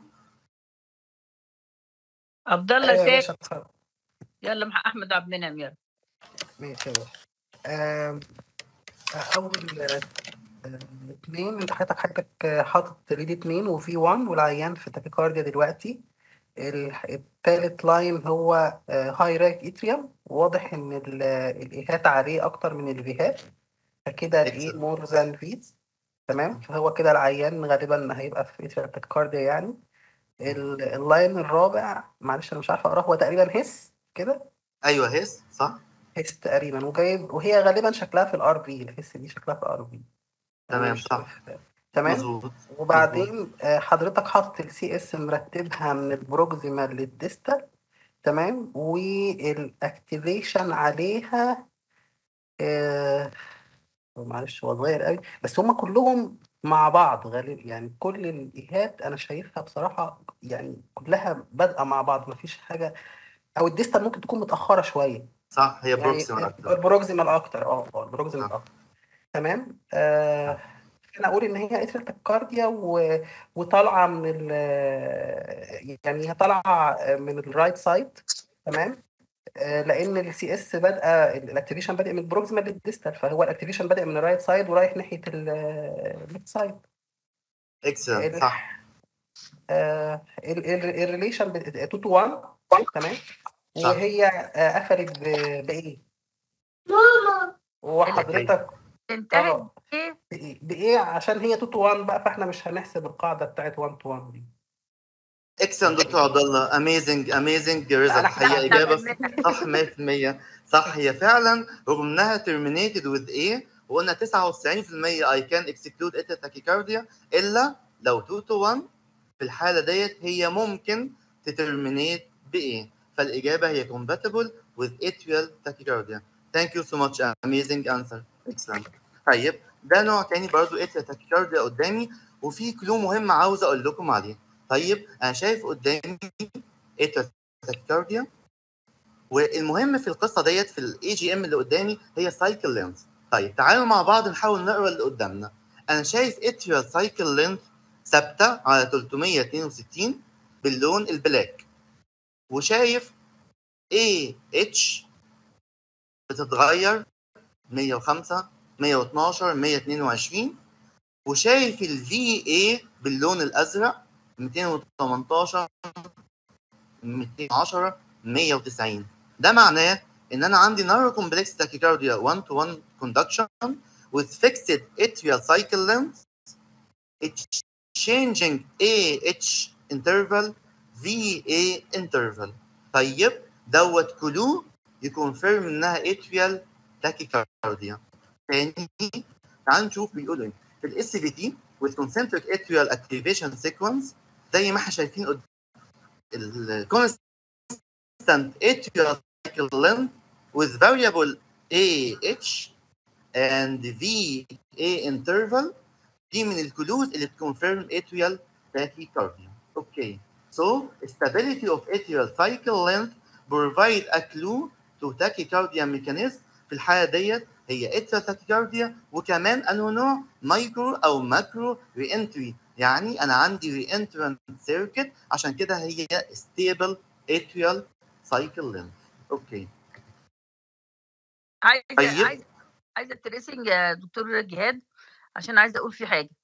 عبد الله ايوه يا سيف باشا اتفضل يلا مع احمد عبد المنعم يلا ماشي يا باشا آم، اول آه، آه، اتنين انت حضرتك حضرتك آه، حاطط ريد اتنين وفي 1 والعيان في تاكيكارديا دلوقتي ال- التالت لاين هو هاي راك اتريوم واضح ان ال- الايهات عليه اكتر من الفيهات فكده الاي Excellent. مور ذان فيز تمام فهو كده العيان غالبا هيبقى في اتريال تاكيكارديا يعني ال- اللاين الرابع معلش انا مش عارف اقراه هو تقريبا هس كده ايوه هيس صح هيس تقريبا وجايب وهي غالبا شكلها في الار بي الهيس دي شكلها في الار بي تمام صح تمام مظبوط وبعدين آه، حضرتك حاطط السي اس مرتبها من البروكسيمال للديستال تمام والاكتيفيشن عليها آه معلش هو صغير قوي بس هم كلهم مع بعض غالبا يعني كل الايهات انا شايفها بصراحه يعني كلها بادئه مع بعض مفيش حاجه او الديستال ممكن تكون متاخره شويه صح هي يعني بروكسيمال اكتر البروكسيمال اكتر اه اه البروكسيمال آه. اكتر تمام آه انا اقول ان هي اتريال تاكارديا و... وطالعه من ال يعني هي طالعه من الرايت سايد تمام آه لان السي اس بادئه الاكتيفيشن بادئ من البروكسيمال للديستال فهو الاكتيفيشن بادئ من الرايت سايد ورايح ناحيه الليفت سايد اكسلنت ال- صح الريليشن 2 تو 1 تمام صح. وهي آه، قفلت ب- بايه؟ وحضرتك انتهت اه ايه بإيه؟ بإيه عشان هي 2 تو 1 بقى فاحنا مش هنحسب القاعدة بتاعت 1 تو 1 دي اكسلنت دكتور عبد الله اميزنج اميزنج ريزلت أنا الحقيقه حاسة اجابه إن- صح 100% صح هي فعلا رغم انها terminated with A وقلنا 99% I can exclude atrial tachycardia الا لو 2 to 1 في الحاله ديت هي ممكن تترمينيت ب A فالاجابه هي compatible with atrial tachycardia thank you so much amazing answer excellent طيب ده نوع تاني برضو atrial tachycardia قدامي وفي كلو مهم عاوز اقول لكم عليه طيب انا شايف قدامي atrial tachycardia والمهم في القصه ديت في الاي جي ام اللي قدامي هي سايكل لينث طيب تعالوا مع بعض نحاول نقرا اللي قدامنا انا شايف اتريال سايكل لينث ثابته على 362 باللون البلاك وشايف اي اتش بتتغير 105 112 122 وشايف الفي اي باللون الازرق 218 210 190 ده معناه ان انا عندي narrow complex tachycardia 1 to 1 conduction with fixed atrial cycle length changing AH interval VA interval طيب دوت كلو يكونفيرم انها atrial tachycardia تاني تعال نشوف بيقول ايه في الاس في تي with concentric atrial activation sequence زي ما احنا شايفين قدام ال constant atrial cycle length with variable AH and VA interval دي من الكلوز اللي بتكونفيرم atrial tachycardia. Okay. So stability of atrial cycle length provide a clue to tachycardia mechanism في الحالة ديت هي atrial tachycardia وكمان انه نوع مايكرو او ماكرو reentry يعني انا عندي reentrant circuit عشان كده هي stable atrial cycle length. اوكي. عايزه طيب. عايزه عايزه التريسنج يا دكتور جهاد عشان عايزه اقول في حاجه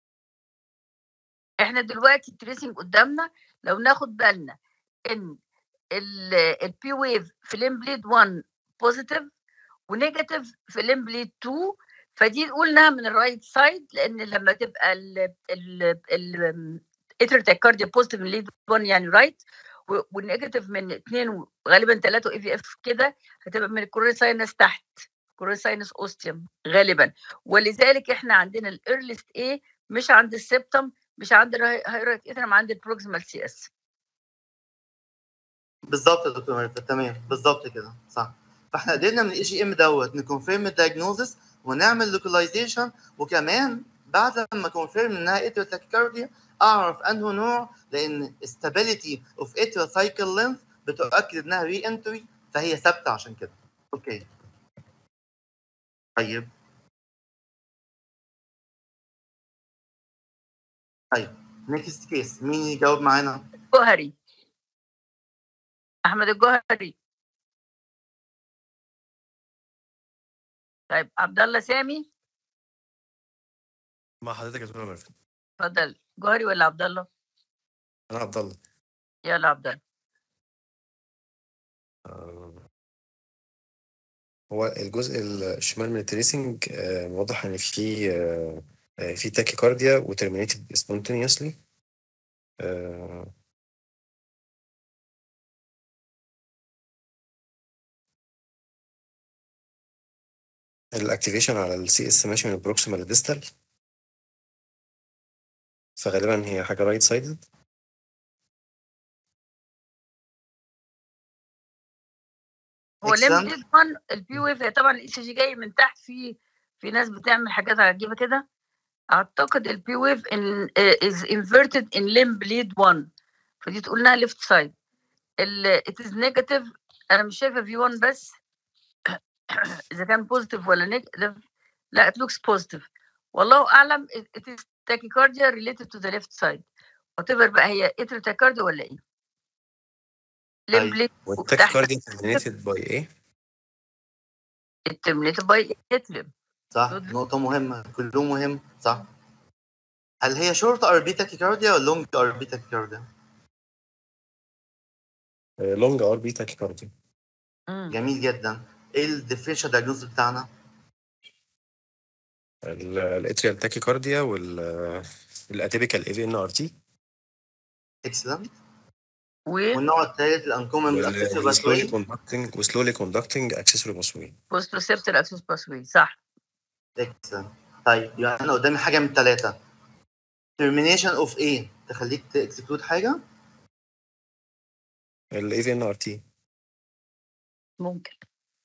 احنا دلوقتي التريسنج قدامنا لو ناخد بالنا ان البي ويف في ليمبليد 1 بوزيتيف ونيجاتيف في ليمبليد 2 فدي قلنا من الرايت سايد لان لما تبقى ال ال ال اترتاكارديا بوزيتيف من ليد 1 يعني رايت والنيجاتيف من 2 غالبا 3 اي في اف كده هتبقى من الكوروني ساينس تحت كوروني ساينس اوستيوم غالبا ولذلك احنا عندنا الايرليست ايه مش عند السبتم مش عند الهايرايت اترم عند البروكسيمال سي اس بالظبط يا دكتور مريم تمام بالظبط كده صح فاحنا قدرنا من الاي جي ام دوت نكونفيرم الدايجنوزس ونعمل لوكاليزيشن وكمان بعد ما كونفيرم انها اتريال تاكيكارديا اعرف انه نوع لان stability of atrial cycle length بتؤكد انها ري انتري فهي ثابته عشان كده اوكي طيب طيب نيكست كيس مين يجاوب معانا؟ الجوهري احمد الجوهري طيب عبد الله سامي مع حضرتك يا دكتور مرفت اتفضل جوهري ولا عبد الله انا عبد الله يلا عبد الله آه، هو الجزء الشمال من التريسنج آه، واضح ان في آه، آه، في تاكيكارديا وترمينيتد سبونتينيوسلي الاكتيفيشن على السي اس ماشي من البروكسيمال للديستال فغالبا هي حاجه رايت سايدد هو Excellent. ليميتد 1 البي ويف هي طبعا الاي سي جي جاي من تحت في في ناس بتعمل حاجات عجيبه كده اعتقد البي ويف ان از انفيرتد ان ليمب ليد 1 فدي تقول لنا ليفت سايد ات از نيجاتيف انا مش شايفه في 1 بس اذا كان بوزيتيف ولا نيجاتيف لا ات لوكس بوزيتيف والله اعلم ات از tachycardia related to the left side whatever بقى هي اتريتاكارديا ولا ايه؟ طيب. ليمب ليد والتاكيكارديا ترمينيتد باي ايه؟ الترمينيتد باي اتريم صح نقطة مهمة كله مهم صح هل هي شورت ار بي تاكيكارديا ولا لونج ار بي تاكيكارديا؟ لونج ار بي تاكيكارديا جميل جدا ايه الديفرنشال دايجنوز بتاعنا؟ الاتريال تاكيكارديا وال الاتيبيكال اي في ان ار تي اكسلنت و والنوع الثالث الانكومن بالاكسسوري وسلولي باثوي كوندكتنج وسلولي كوندكتنج اكسسوري باسوي بوست ريسبتور اكسس باسوي صح اكسلنت طيب يبقى انا قدامي حاجه من الثلاثه termination of ايه تخليك تكسكلود حاجه الاي في ان ار تي ممكن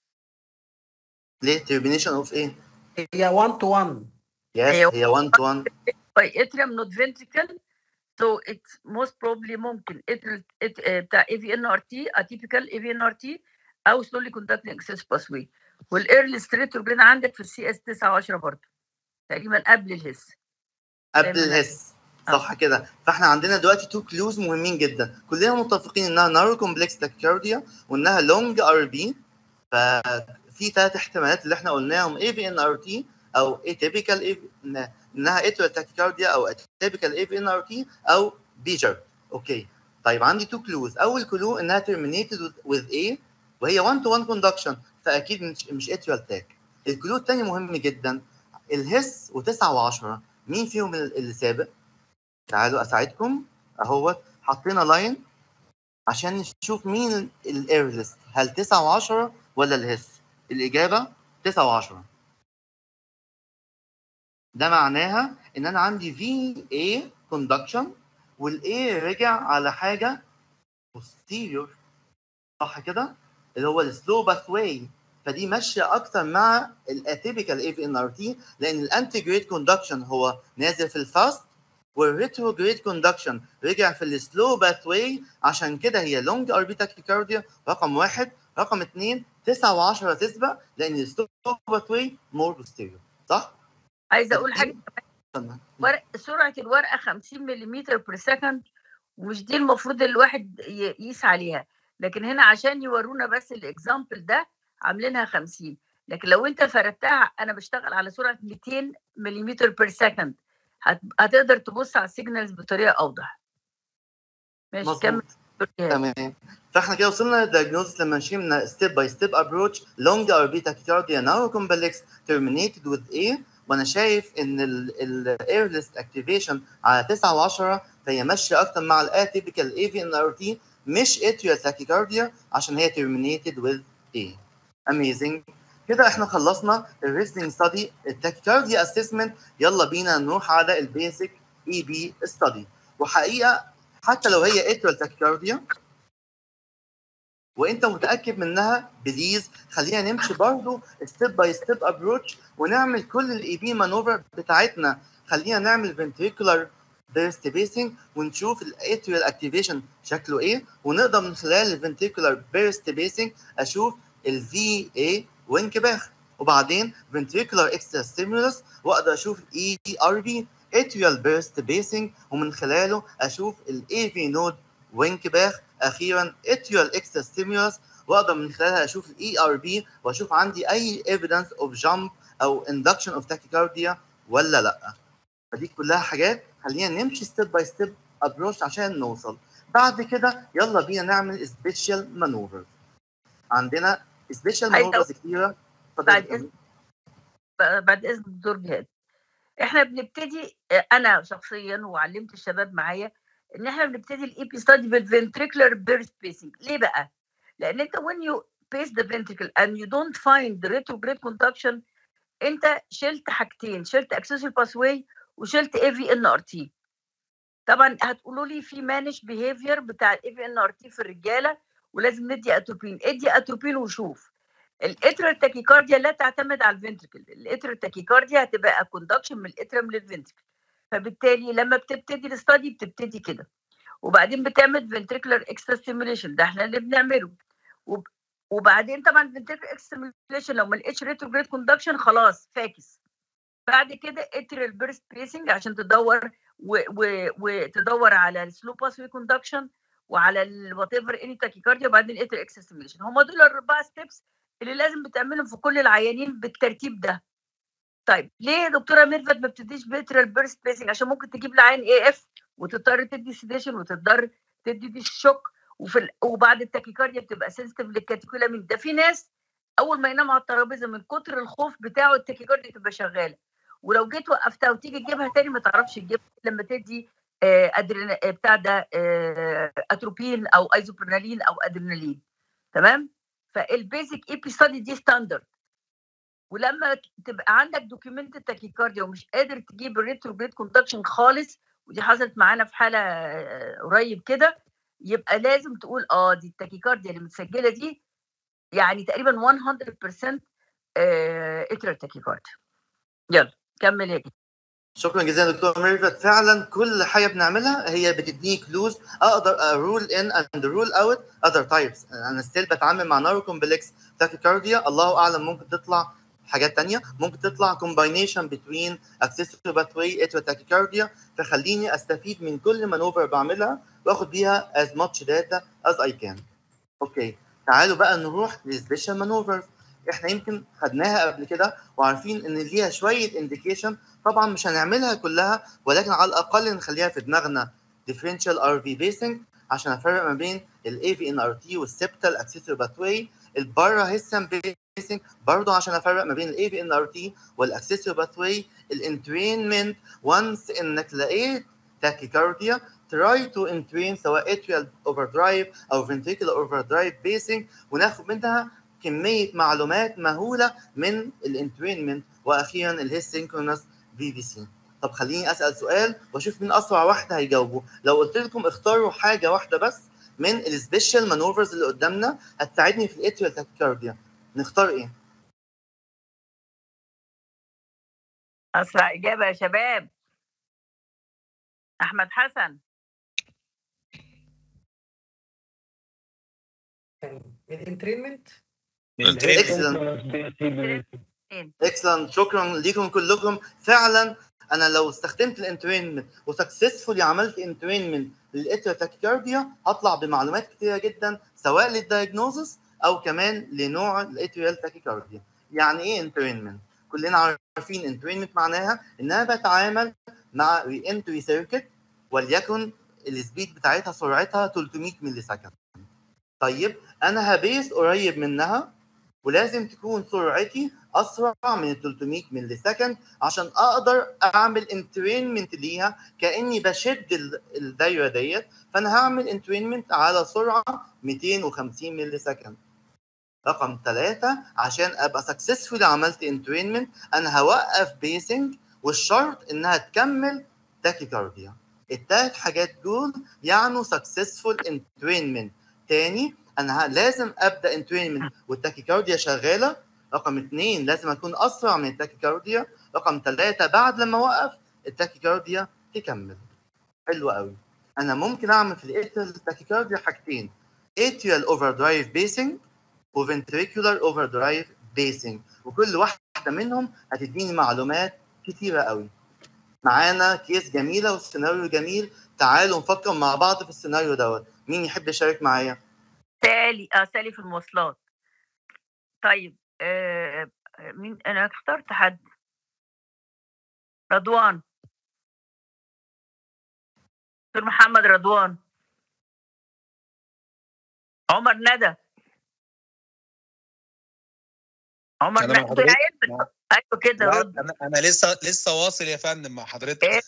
ليه termination of ايه هي 1 تو 1 يس هي- هي 1 to 1 by atrium not ventricle so it's most probably ممكن atrial it, uh, بتاع AVNRT atypical AVNRT او slowly conducting access pathway والايرلي ستريتوجرين عندك في السي اس 9 و10 برضه تقريبا قبل الهس قبل دايماً. الهس صح كده فاحنا عندنا دلوقتي تو كلوز مهمين جدا كلنا متفقين انها نارو كومبلكس تاكيكارديا وانها لونج ار بي ففي ثلاث احتمالات اللي احنا قلناهم اي في ان ار تي او اتيبيكال انها اتريال تاكيكارديا او اتيبيكال اي في ان ار تي او بيجر اوكي طيب عندي تو كلوز اول كلو انها terminated with A وهي 1 to 1 conduction فاكيد مش مش اتريال تاك الكلو الثاني مهم جدا الهس و9 و10 مين فيهم اللي سابق تعالوا اساعدكم اهوت حطينا لاين عشان نشوف مين الايرلست هل 9 و10 ولا الهس الاجابه 9 و10 ده معناها ان انا عندي في اي كوندكشن والاي رجع على حاجه posterior صح كده اللي هو السلو باث واي فدي ماشيه اكتر مع الاتيبيكال اي في ان ار تي لان الانتي جريد كوندكشن هو نازل في الفاست والريتروجريد كوندكشن رجع في السلو باث واي عشان كده هي لونج ار بي تاكيكارديا رقم واحد رقم اثنين 9 و10 تسبق لان السلو باث واي مور بوستيريور صح؟ عايزه اقول حاجه اتفضل. ورق سرعه الورقه 50 ملم بير سكند ومش دي المفروض الواحد ي- يقيس عليها لكن هنا عشان يورونا بس الاكزامبل ده عاملينها 50 لكن لو انت فردتها انا بشتغل على سرعه 200 ملم بير سكند هتقدر تبص على السيجنالز بطريقه اوضح ماشي مظبوط. كمل دكتور جهاد. تمام فاحنا كده وصلنا للدياجنوز لما مشينا ستيب باي ستيب ابروتش لونج ار بي تاكيكارديا نارو كومبلكس terminated with A وانا شايف ان الايرلست اكتيفيشن على 9 و10 فهي ماشيه اكتر مع الاتيبيكال اي في ان ار تي مش اتريال تاكيكارديا عشان هي terminated with A amazing كده احنا خلصنا الريسلينج ستادي التاكيكارديا اسسمنت يلا بينا نروح على البيسك اي بي ستادي وحقيقه حتى لو هي اتريال تاكيكارديا وانت متاكد منها بليز خلينا نمشي برضه ستيب باي ستيب ابروتش ونعمل كل الاي بي مانوفر بتاعتنا خلينا نعمل فنتريكولار بيرست بيسنج ونشوف الاتريال اكتيفيشن شكله ايه ونقدر من خلال الفنتريكولار بيرست بيسنج اشوف الفي اي وانكباخ وبعدين ventricular extra stimulus واقدر اشوف الاي ار بي اتريال بيرست بيسنج ومن خلاله اشوف الاي في نود وانكباخ اخيرا اتريال اكسترا ستيمولس واقدر من خلالها اشوف الاي ار بي واشوف عندي اي ايفيدنس اوف جامب او اندكشن اوف تاكيكارديا ولا لا فدي كلها حاجات خلينا نمشي ستيب باي ستيب ابروش عشان نوصل بعد كده يلا بينا نعمل سبيشال مانوفر عندنا سبيشال عايزة مانوفرز كتيره بعد اتفضل إذن- ب- بعد اذن الدكتور جهاد احنا بنبتدي انا شخصيا وعلمت الشباب معايا ان احنا بنبتدي الاي بي ستادي بالفنتريكولار بير سبيسنج ليه بقى؟ لان انت when you pace the ventricle and you don't find the retrograde conduction انت شلت حاجتين شلت accessory pathway وشلت اي في ان ار تي طبعا هتقولوا لي في مانش بيهيفير بتاع الاي في ان ار تي في الرجاله ولازم ندي اتروبين ادي اتروبين وشوف الاترال تاكيكارديا لا تعتمد على الفنتركل الاترال تاكيكارديا هتبقى كوندكشن من الاترم للفنتركل فبالتالي لما بتبتدي الاستادي بتبتدي كده وبعدين بتعمل فنتريكولار اكسترا ستيميوليشن ده احنا اللي بنعمله وب... وبعدين طبعا فنتريكولار اكسترا ستيميوليشن لو ما لقيتش ريتروجريد كوندكشن خلاص فاكس بعد كده اتريال بيرست بيسنج عشان تدور و... و... وتدور على السلو باسوي كوندكشن وعلى الوات ايفر اني تاكيكارديا وبعدين اتريال اكسترا ستيميوليشن هم دول الاربعه ستيبس اللي لازم بتعملهم في كل العيانين بالترتيب ده طيب ليه يا دكتوره ميرفت ما بتديش بيترال بيرست بيسنج عشان ممكن تجيب العين اي اف وتضطر تدي سيديشن وتضطر تدي دي الشوك وفي ال... وبعد التاكيكارديا بتبقى سنسيتيف للكاتيكولامين ده في ناس اول ما ينام على الترابيزه من كتر الخوف بتاعه التاكيكارديا تبقى شغاله ولو جيت وقفتها وتيجي تجيبها تاني ما تعرفش تجيبها لما تدي آه، أدرينا آه، بتاع ده آه، اتروبين او ايزوبرينالين او ادرينالين تمام فالبيزك اي بي ستادي دي ستاندرد ولما تبقى عندك دوكيومنت تاكيكارديا ومش قادر تجيب الريتروجريد كوندكشن خالص ودي حصلت معانا في حاله آه، قريب كده يبقى لازم تقول اه دي التاكيكارديا اللي متسجله دي يعني تقريبا 100% اترال تاكيكارديا يلا كمل يا جدع. شكرا جزيلا دكتور ميرفت فعلا كل حاجه بنعملها هي بتديني كلوز اقدر رول ان اند رول اوت اذر تايبس انا ستيل بتعامل مع نارو كومبلكس تاكيكارديا الله اعلم ممكن تطلع حاجات تانية ممكن تطلع كومباينيشن بتوين اكسسوري باثوي اترا تاكيكارديا تخليني استفيد من كل مانوفر بعملها واخد بيها as much data as I can اوكي تعالوا بقى نروح للسبيشال مانوفرز احنا يمكن خدناها قبل كده وعارفين ان ليها شويه انديكيشن طبعا مش هنعملها كلها ولكن على الاقل نخليها في دماغنا differential RV basing عشان افرق ما بين ال AVNRT والسبتال accessory pathway البارا هيستم basing برضه عشان افرق ما بين ال AVNRT والاكسسوري pathway الانترينمنت وانس انك لقيت tachycardia try to entrain سواء atrial overdrive او ventricular overdrive basing وناخد منها كميه معلومات مهوله من الانترينمنت واخيرا الهيسينكرونس بي في سي طب خليني اسال سؤال واشوف مين اسرع واحد هيجاوبه لو قلت لكم اختاروا حاجه واحده بس من السبيشال مانوفرز اللي قدامنا هتساعدني في الاتريال تاكيكارديا نختار ايه اسرع اجابه يا شباب احمد حسن الانترينمنت اكسلنت اكسلنت شكرا ليكم كلكم فعلا انا لو استخدمت الانترينمنت وسكسسفولي عملت انترينمنت للاترا تاكيكارديا هطلع بمعلومات كتيره جدا سواء للدايجنوزس او كمان لنوع الاتريال تاكيكارديا يعني ايه انترينمنت كلنا عارفين انترينمنت معناها ان انا بتعامل مع ري انتري سيركت وليكن السبيد بتاعتها سرعتها 300 ملي سكند طيب انا هبيس قريب منها ولازم تكون سرعتي اسرع من 300 ملي سكند عشان اقدر اعمل انترينمنت ليها كاني بشد ال- الدايره ديت فانا هعمل انترينمنت على سرعه 250 ملي سكند رقم ثلاثة عشان ابقى سكسسفولي عملت انترينمنت انا هوقف بيسنج والشرط انها تكمل تاكيكارديا التلات حاجات دول يعنوا سكسسفول انترينمنت تاني انا ه- لازم ابدا انترينمنت والتاكيكارديا شغاله رقم اثنين لازم اكون اسرع من التاكيكارديا رقم ثلاثة بعد لما اوقف التاكيكارديا تكمل حلو قوي انا ممكن اعمل في الاتريال تاكيكارديا حاجتين اتريال اوفر درايف بيسنج وفنتريكولار اوفر درايف بيسنج وكل واحده منهم هتديني معلومات كتيره قوي معانا كيس جميله وسيناريو جميل تعالوا نفكر مع بعض في السيناريو دوت مين يحب يشارك معايا سالي اه سالي في المواصلات طيب آه آه، مين انا اخترت حد رضوان دكتور محمد رضوان عمر ندى عمر أنا مع ندى حضرتك. عيال بت- ايوه كده لا رد انا انا لسه لسه واصل يا فندم مع حضرتك إيه؟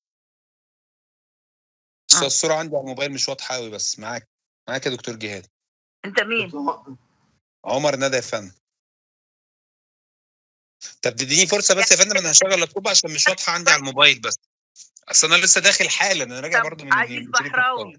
بس الصوره عندي على الموبايل مش واضحه قوي بس معاك معاك يا دكتور جهاد انت مين؟ دكتور- عمر ندى يا فندم طب تديني فرصه بس يا فندم انا هشغل اللابتوب عشان مش واضحه عندي على الموبايل بس اصل انا لسه داخل حالا انا راجع طب برضو من عزيز من شركة بحراوي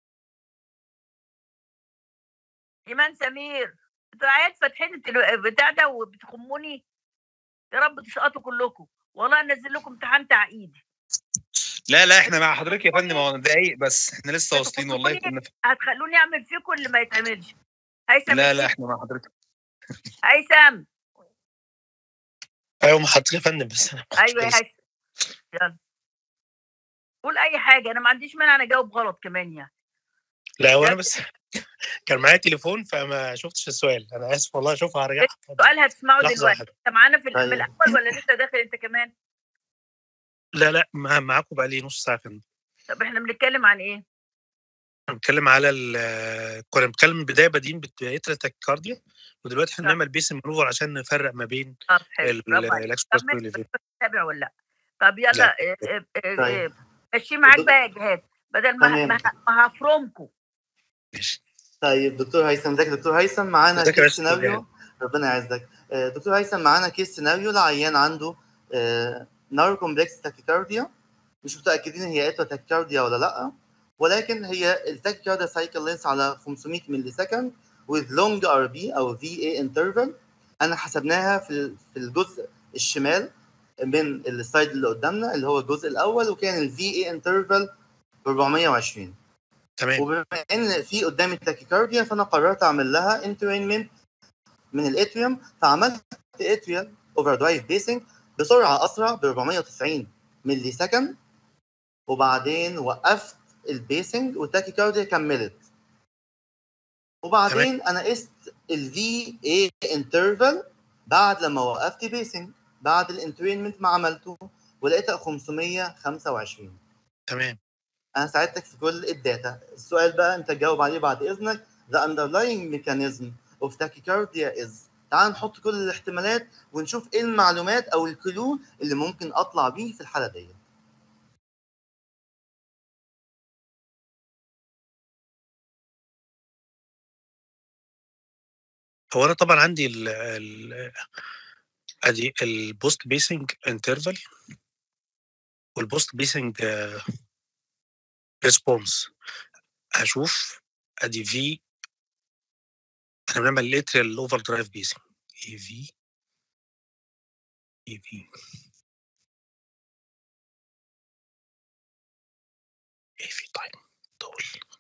ايمان سمير انتوا عيال فاتحين التلو- بتاع ده وبتخموني يا رب تسقطوا كلكم والله انزل لكم امتحان تعقيد لا لا احنا مع حضرتك يا فندم هو دقايق بس احنا لسه واصلين والله كنا في... هتخلوني اعمل فيكم اللي ما يتعملش هيثم لا لا الشيخ. احنا مع حضرتك هيثم ايوه ما حضرتك يا فندم بس أنا ما ايوه يا خدتش بالي. هيثم يلا قول اي حاجه انا ما عنديش مانع انا اجاوب غلط كمان يعني لا وانا بس كان معايا تليفون فما شفتش السؤال انا اسف والله اشوفها هرجعها السؤال هتسمعه لحظة دلوقتي واحدة. انت معانا في ال- من طيب. الاول ولا لسه داخل انت كمان لا لا مع- معاكم بقى لي نص ساعه فندم طب احنا بنتكلم عن ايه أنا بتكلم على ال كنا بنتكلم من البدايه بادئين باتريال تاكيكارديا ودلوقتي احنا صح. بنعمل بيس مانوفر عشان نفرق ما بين طب حلو برافو عليك. الاكسبرس طب ماشي بس تابع ولا لا طب يلا لا. اه، اه، اه، طيب. اه، ماشي معاك دك- بقى يا جهاد بدل ما تمام. ما ما هفرمكم ماشي طيب دكتور هيثم ازيك يا دكتور هيثم معانا ازيك يا كيس باشا، سيناريو ربنا يعزك آه، دكتور هيثم معانا كيس سيناريو لعيان عنده نارو كومبلكس تاكيكارديا مش متاكدين هي اتوا تاكيكارديا ولا لا ولكن هي التاكيكارديا سايكل لينس على 500 ملي سكند with long RB او VA interval انا حسبناها في ال- في الجزء الشمال من السلايد اللي قدامنا اللي هو الجزء الاول وكان ال VA interval 420 تمام وبما ان في قدامي التاكيكارديا فانا قررت اعمل لها انترينمنت من الاتريوم فعملت اتريال اوفر درايف بيسنج بسرعه اسرع ب 490 ملي سكند وبعدين وقفت البيسنج والتاكيكارديا كملت وبعدين انا قست الفي اي انترفال بعد لما وقفت بيسنج بعد الانترينمنت ما عملته ولقيتها 525 تمام انا ساعدتك في كل الداتا السؤال بقى انت تجاوب عليه بعد اذنك the underlying mechanism of tachycardia is تعال نحط كل الاحتمالات ونشوف ايه المعلومات او الكلو اللي ممكن اطلع بيه في الحاله دي هو انا طبعا عندي ال ال ادي البوست بيسنج انترفال والبوست بيسنج ريسبونس هشوف ادي في احنا بنعمل ليترال اوفر درايف بيسنج اي في اي في اي في تايم طول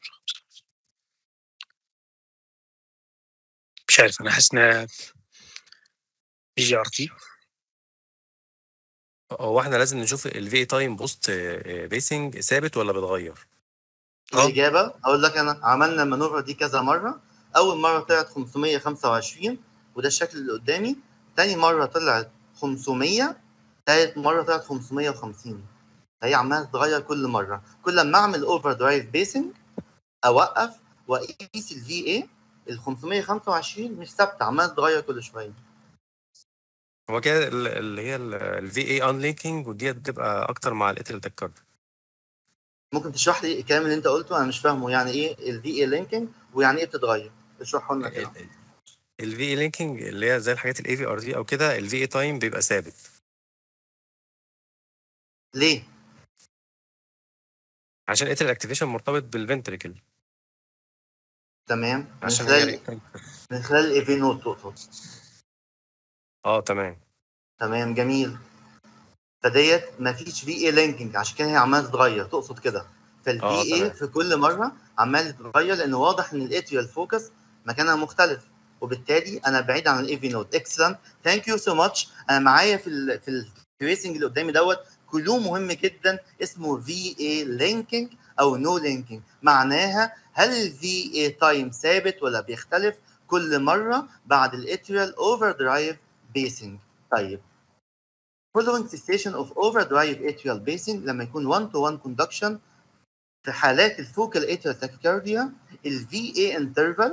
مش عارف انا حاسس ان بي جي ار تي هو احنا لازم نشوف الفي تايم بوست بيسنج ثابت ولا بيتغير اه. الاجابه اقول لك انا عملنا المانوفر دي كذا مره اول مره طلعت 525 وده الشكل اللي قدامي تاني مره طلعت 500 تالت مره طلعت 550 فهي عماله تتغير كل مره كل ما اعمل اوفر درايف بيسنج اوقف واقيس الفي اي ال 525 مش ثابته عماله تتغير كل شويه هو كده ال- اللي هي الفي اي ان لينكينج وديت بتبقى اكتر مع الاتريال تاكارد ممكن تشرح لي الكلام اللي انت قلته انا مش فاهمه يعني ايه الفي اي لينكينج ويعني ايه بتتغير اشرحه لنا كده الفي اي لينكينج اللي هي زي الحاجات الاي في ار دي او كده الفي اي تايم بيبقى ثابت ليه عشان الاتريال اكتيفيشن مرتبط بالفنتريكل تمام من عشان خلال هي من خلال الايفي نوت تقصد اه تمام تمام جميل فديت مفيش في اي لينكينج عشان كده هي عماله تتغير تقصد كده فالفي آه، اي تمام. في كل مره عماله تتغير لان واضح ان الاتريال فوكس مكانها مختلف وبالتالي انا بعيد عن الاي في نوت اكسلنت ثانك يو سو ماتش انا معايا في ال في التريسنج اللي قدامي دوت كلو مهم جدا اسمه في اي لينكينج او نو لينكينج معناها هل الفي اي تايم ثابت ولا بيختلف كل مره بعد الاتريال اوفر درايف بيسنج طيب following cessation of overdrive atrial basing لما يكون 1 to 1 conduction في حالات الفوكال atrial tachycardia ال VA interval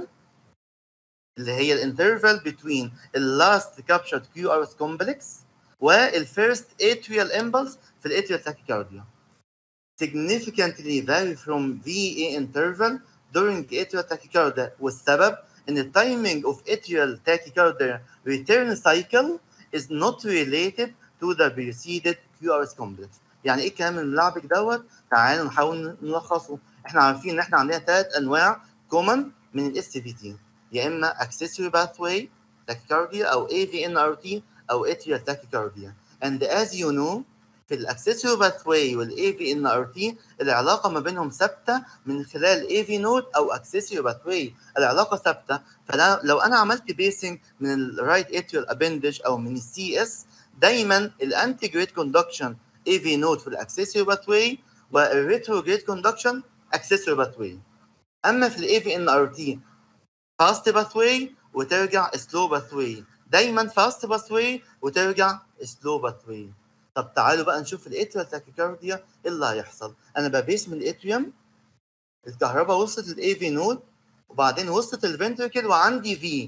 اللي هي الانترفال between ال last captured QRS complex وال first atrial impulse في ال atrial tachycardia significantly vary from VA interval during atrial tachycardia والسبب ان ال timing of atrial tachycardia return cycle is not related to the preceded QRS complex يعني ايه الكلام الملعبك دوت تعالوا نحاول نلخصه احنا عارفين ان احنا عندنا ثلاث انواع كومن من الاس في تي يا اما accessory pathway tachycardia او AVNRT او atrial tachycardia and as you know في الاكسسوري باثواي والاي في ان ار تي العلاقه ما بينهم ثابته من خلال اي في نود او اكسسوري باثواي العلاقه ثابته فلو انا عملت بيسنج من الرايت اتريال ابندج او من السي اس دايما الانتي جريد كوندكشن اي في نود في الاكسسوري باثواي والريترو جريد كوندكشن اكسسوري باثواي اما في الاي في ان ار تي فاست باثواي وترجع سلو باثواي دايما فاست باثواي وترجع سلو باثواي طب تعالوا بقى نشوف الاتريال تاكيكارديا ايه اللي هيحصل انا ببيس من الاتريوم الكهرباء وصلت للاي في نود وبعدين وصلت الفنتركل وعندي في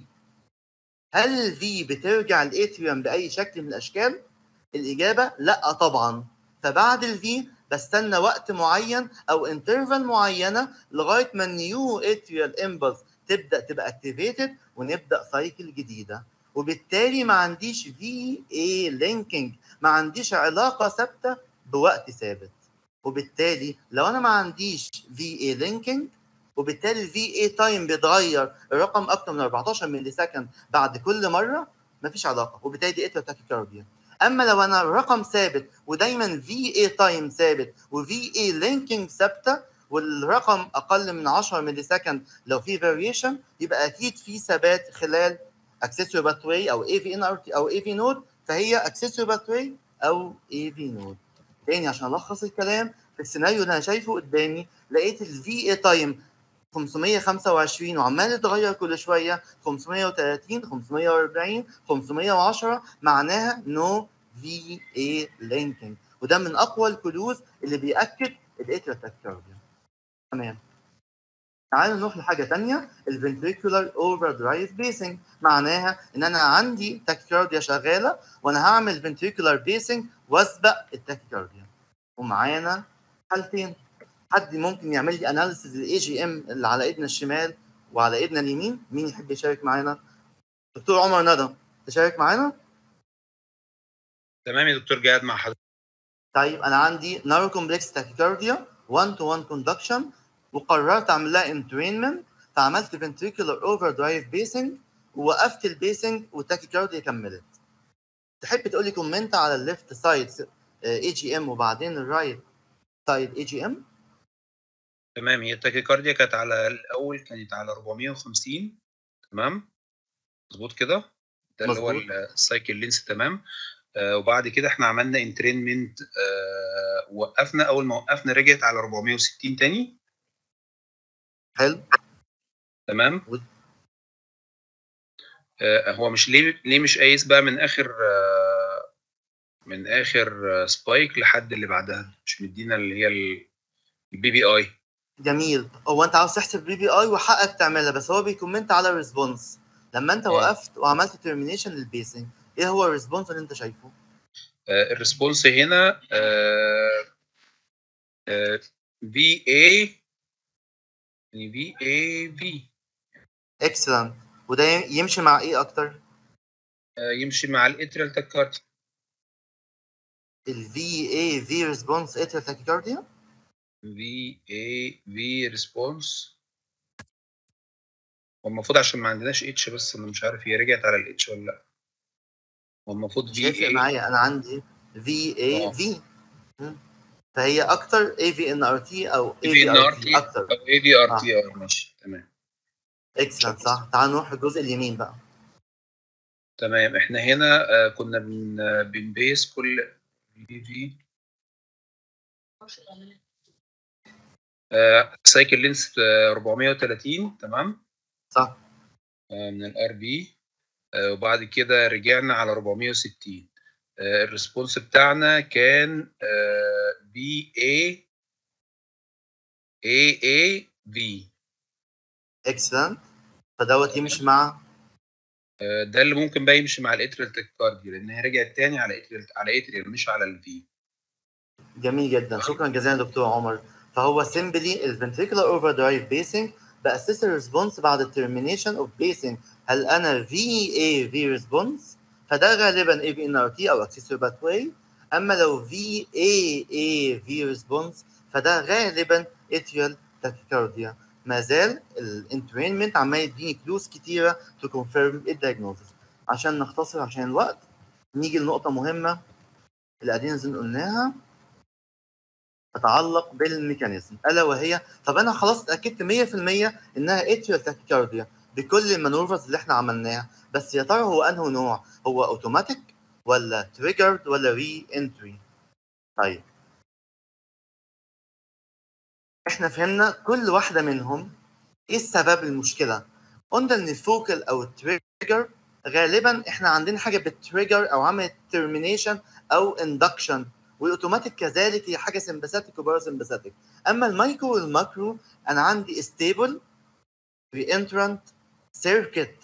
هل الفي بترجع الاتريوم باي شكل من الاشكال الاجابه لا طبعا فبعد الفي بستنى وقت معين او انترفال معينه لغايه ما النيو اتريال امبلس تبدا تبقى اكتيفيتد ونبدا سايكل جديده وبالتالي ما عنديش في اي لينكينج ما عنديش علاقه ثابته بوقت ثابت وبالتالي لو انا ما عنديش في اي لينكينج وبالتالي الفي اي تايم بيتغير الرقم اكتر من 14 ملي سكند بعد كل مره مفيش علاقه وبالتالي دي اتريال تاكيكارديا اما لو انا الرقم ثابت ودايما في اي تايم ثابت وفي اي لينكينج ثابته والرقم اقل من 10 ملي سكند لو في فاريشن يبقى اكيد في ثبات خلال اكسسوري باثواي او اي في ان ار تي او اي في نود فهي اكسسوري باثواي او اي في نود تاني عشان الخص الكلام في السيناريو اللي انا شايفه قدامي لقيت الفي اي تايم 525 وعمال يتغير كل شويه 530 540 510 معناها نو في اي لينكينج وده من اقوى الكلوز اللي بياكد الاتريال تاكيكارديا تمام تعالوا نروح لحاجه ثانيه الفنتريكولار اوفر درايف بيسنج معناها ان انا عندي تاكيكارديا شغاله وانا هعمل فنتريكولار بيسنج واسبق التاكيكارديا ومعانا حالتين حد ممكن يعمل لي اناليسيز للاي جي ام اللي على ايدنا الشمال وعلى ايدنا اليمين مين يحب يشارك معانا دكتور عمر ندى تشارك معانا تمام يا دكتور جهاد مع حضرتك طيب انا عندي نارو كومبلكس تاكيكارديا 1 تو 1 كوندكشن وقررت اعمل لها انترينمنت فعملت فنتريكولار اوفر درايف بيسنج ووقفت البيسنج والتاكيكارديا كملت تحب تقول لي كومنت على الليفت سايد اي جي ام وبعدين الرايت سايد اي جي ام تمام هي التاكيكارديا كانت على الاول كانت على 450 تمام مظبوط كده ده اللي هو مظبوط. السايكل لينس تمام آه وبعد كده احنا عملنا انترينمنت آه وقفنا اول ما وقفنا رجعت على 460 تاني حلو تمام و- آه هو مش ليه ليه مش قايس بقى من اخر آه من اخر آه سبايك لحد اللي بعدها مش مدينا اللي هي البي بي اي جميل هو انت عاوز تحسب بي بي اي وحقك تعملها بس هو بيكومنت على الريسبونس لما انت اه. وقفت وعملت ترمينيشن للبيسنج ايه هو الريسبونس اللي انت شايفه؟ آه الريسبونس هنا في اي يعني في اي في اكسلنت وده يمشي مع ايه اكتر؟ يمشي مع الاتريال تاكارديا الفي اي في ريسبونس اتريال تاكيكارديا في اي في ريسبونس هو المفروض عشان ما عندناش اتش بس انا مش عارف هي رجعت على الاتش ولا لا هو المفروض مش في هيفرق اي معايا انا عندي في اي اه. في فهي اكتر اي في ان ار تي او اي في في ان ار ار تي تي اكتر او اي في ار اه. تي اه ماشي تمام اكسلنت صح تعال نروح الجزء اليمين بقى تمام احنا هنا آه، كنا بن آه، بنبيس كل في في سايكل لينس 430 تمام صح آه، من الار بي وبعد كده رجعنا على 460 آه، الريسبونس بتاعنا كان بي اي اي اي في اكسلنت فدوت يمشي مع ده اللي ممكن بقى يمشي مع الاتريال تاكيكارديا لان هي رجعت تاني على اتريال على اتريال مش على الفي جميل جدا شكرا جزيلا دكتور عمر فهو سيمبلي الفنتريكولار اوفر درايف بيسنج باسس الريسبونس بعد الترمينيشن اوف بيسنج هل انا في اي في ريسبونس فده غالبا اي في ان ار تي او اكسسوري باثواي اما لو في اي اي في ريسبونس فده غالبا اتريال تاكيكارديا ما زال الانترينمنت عمال يديني كلوز كتيره تو كونفيرم الدايجنوزس عشان نختصر عشان الوقت نيجي لنقطه مهمه اللي قاعدين قلناها تتعلق بالميكانيزم الا وهي طب انا خلاص اتاكدت 100% انها اتريال تاكيكارديا بكل المانوفرز اللي احنا عملناها بس يا ترى هو انه نوع هو اوتوماتيك ولا تريجرد ولا ري انتري طيب احنا فهمنا كل واحده منهم ايه السبب المشكله قلنا ان الفوكال او التريجر غالبا احنا عندنا حاجه بتريجر او عملت ترمينيشن او اندكشن والاوتوماتيك كذلك هي حاجه سمباثيك وباراسمباثيك اما المايكرو والماكرو انا عندي ستيبل ري انترنت سيركت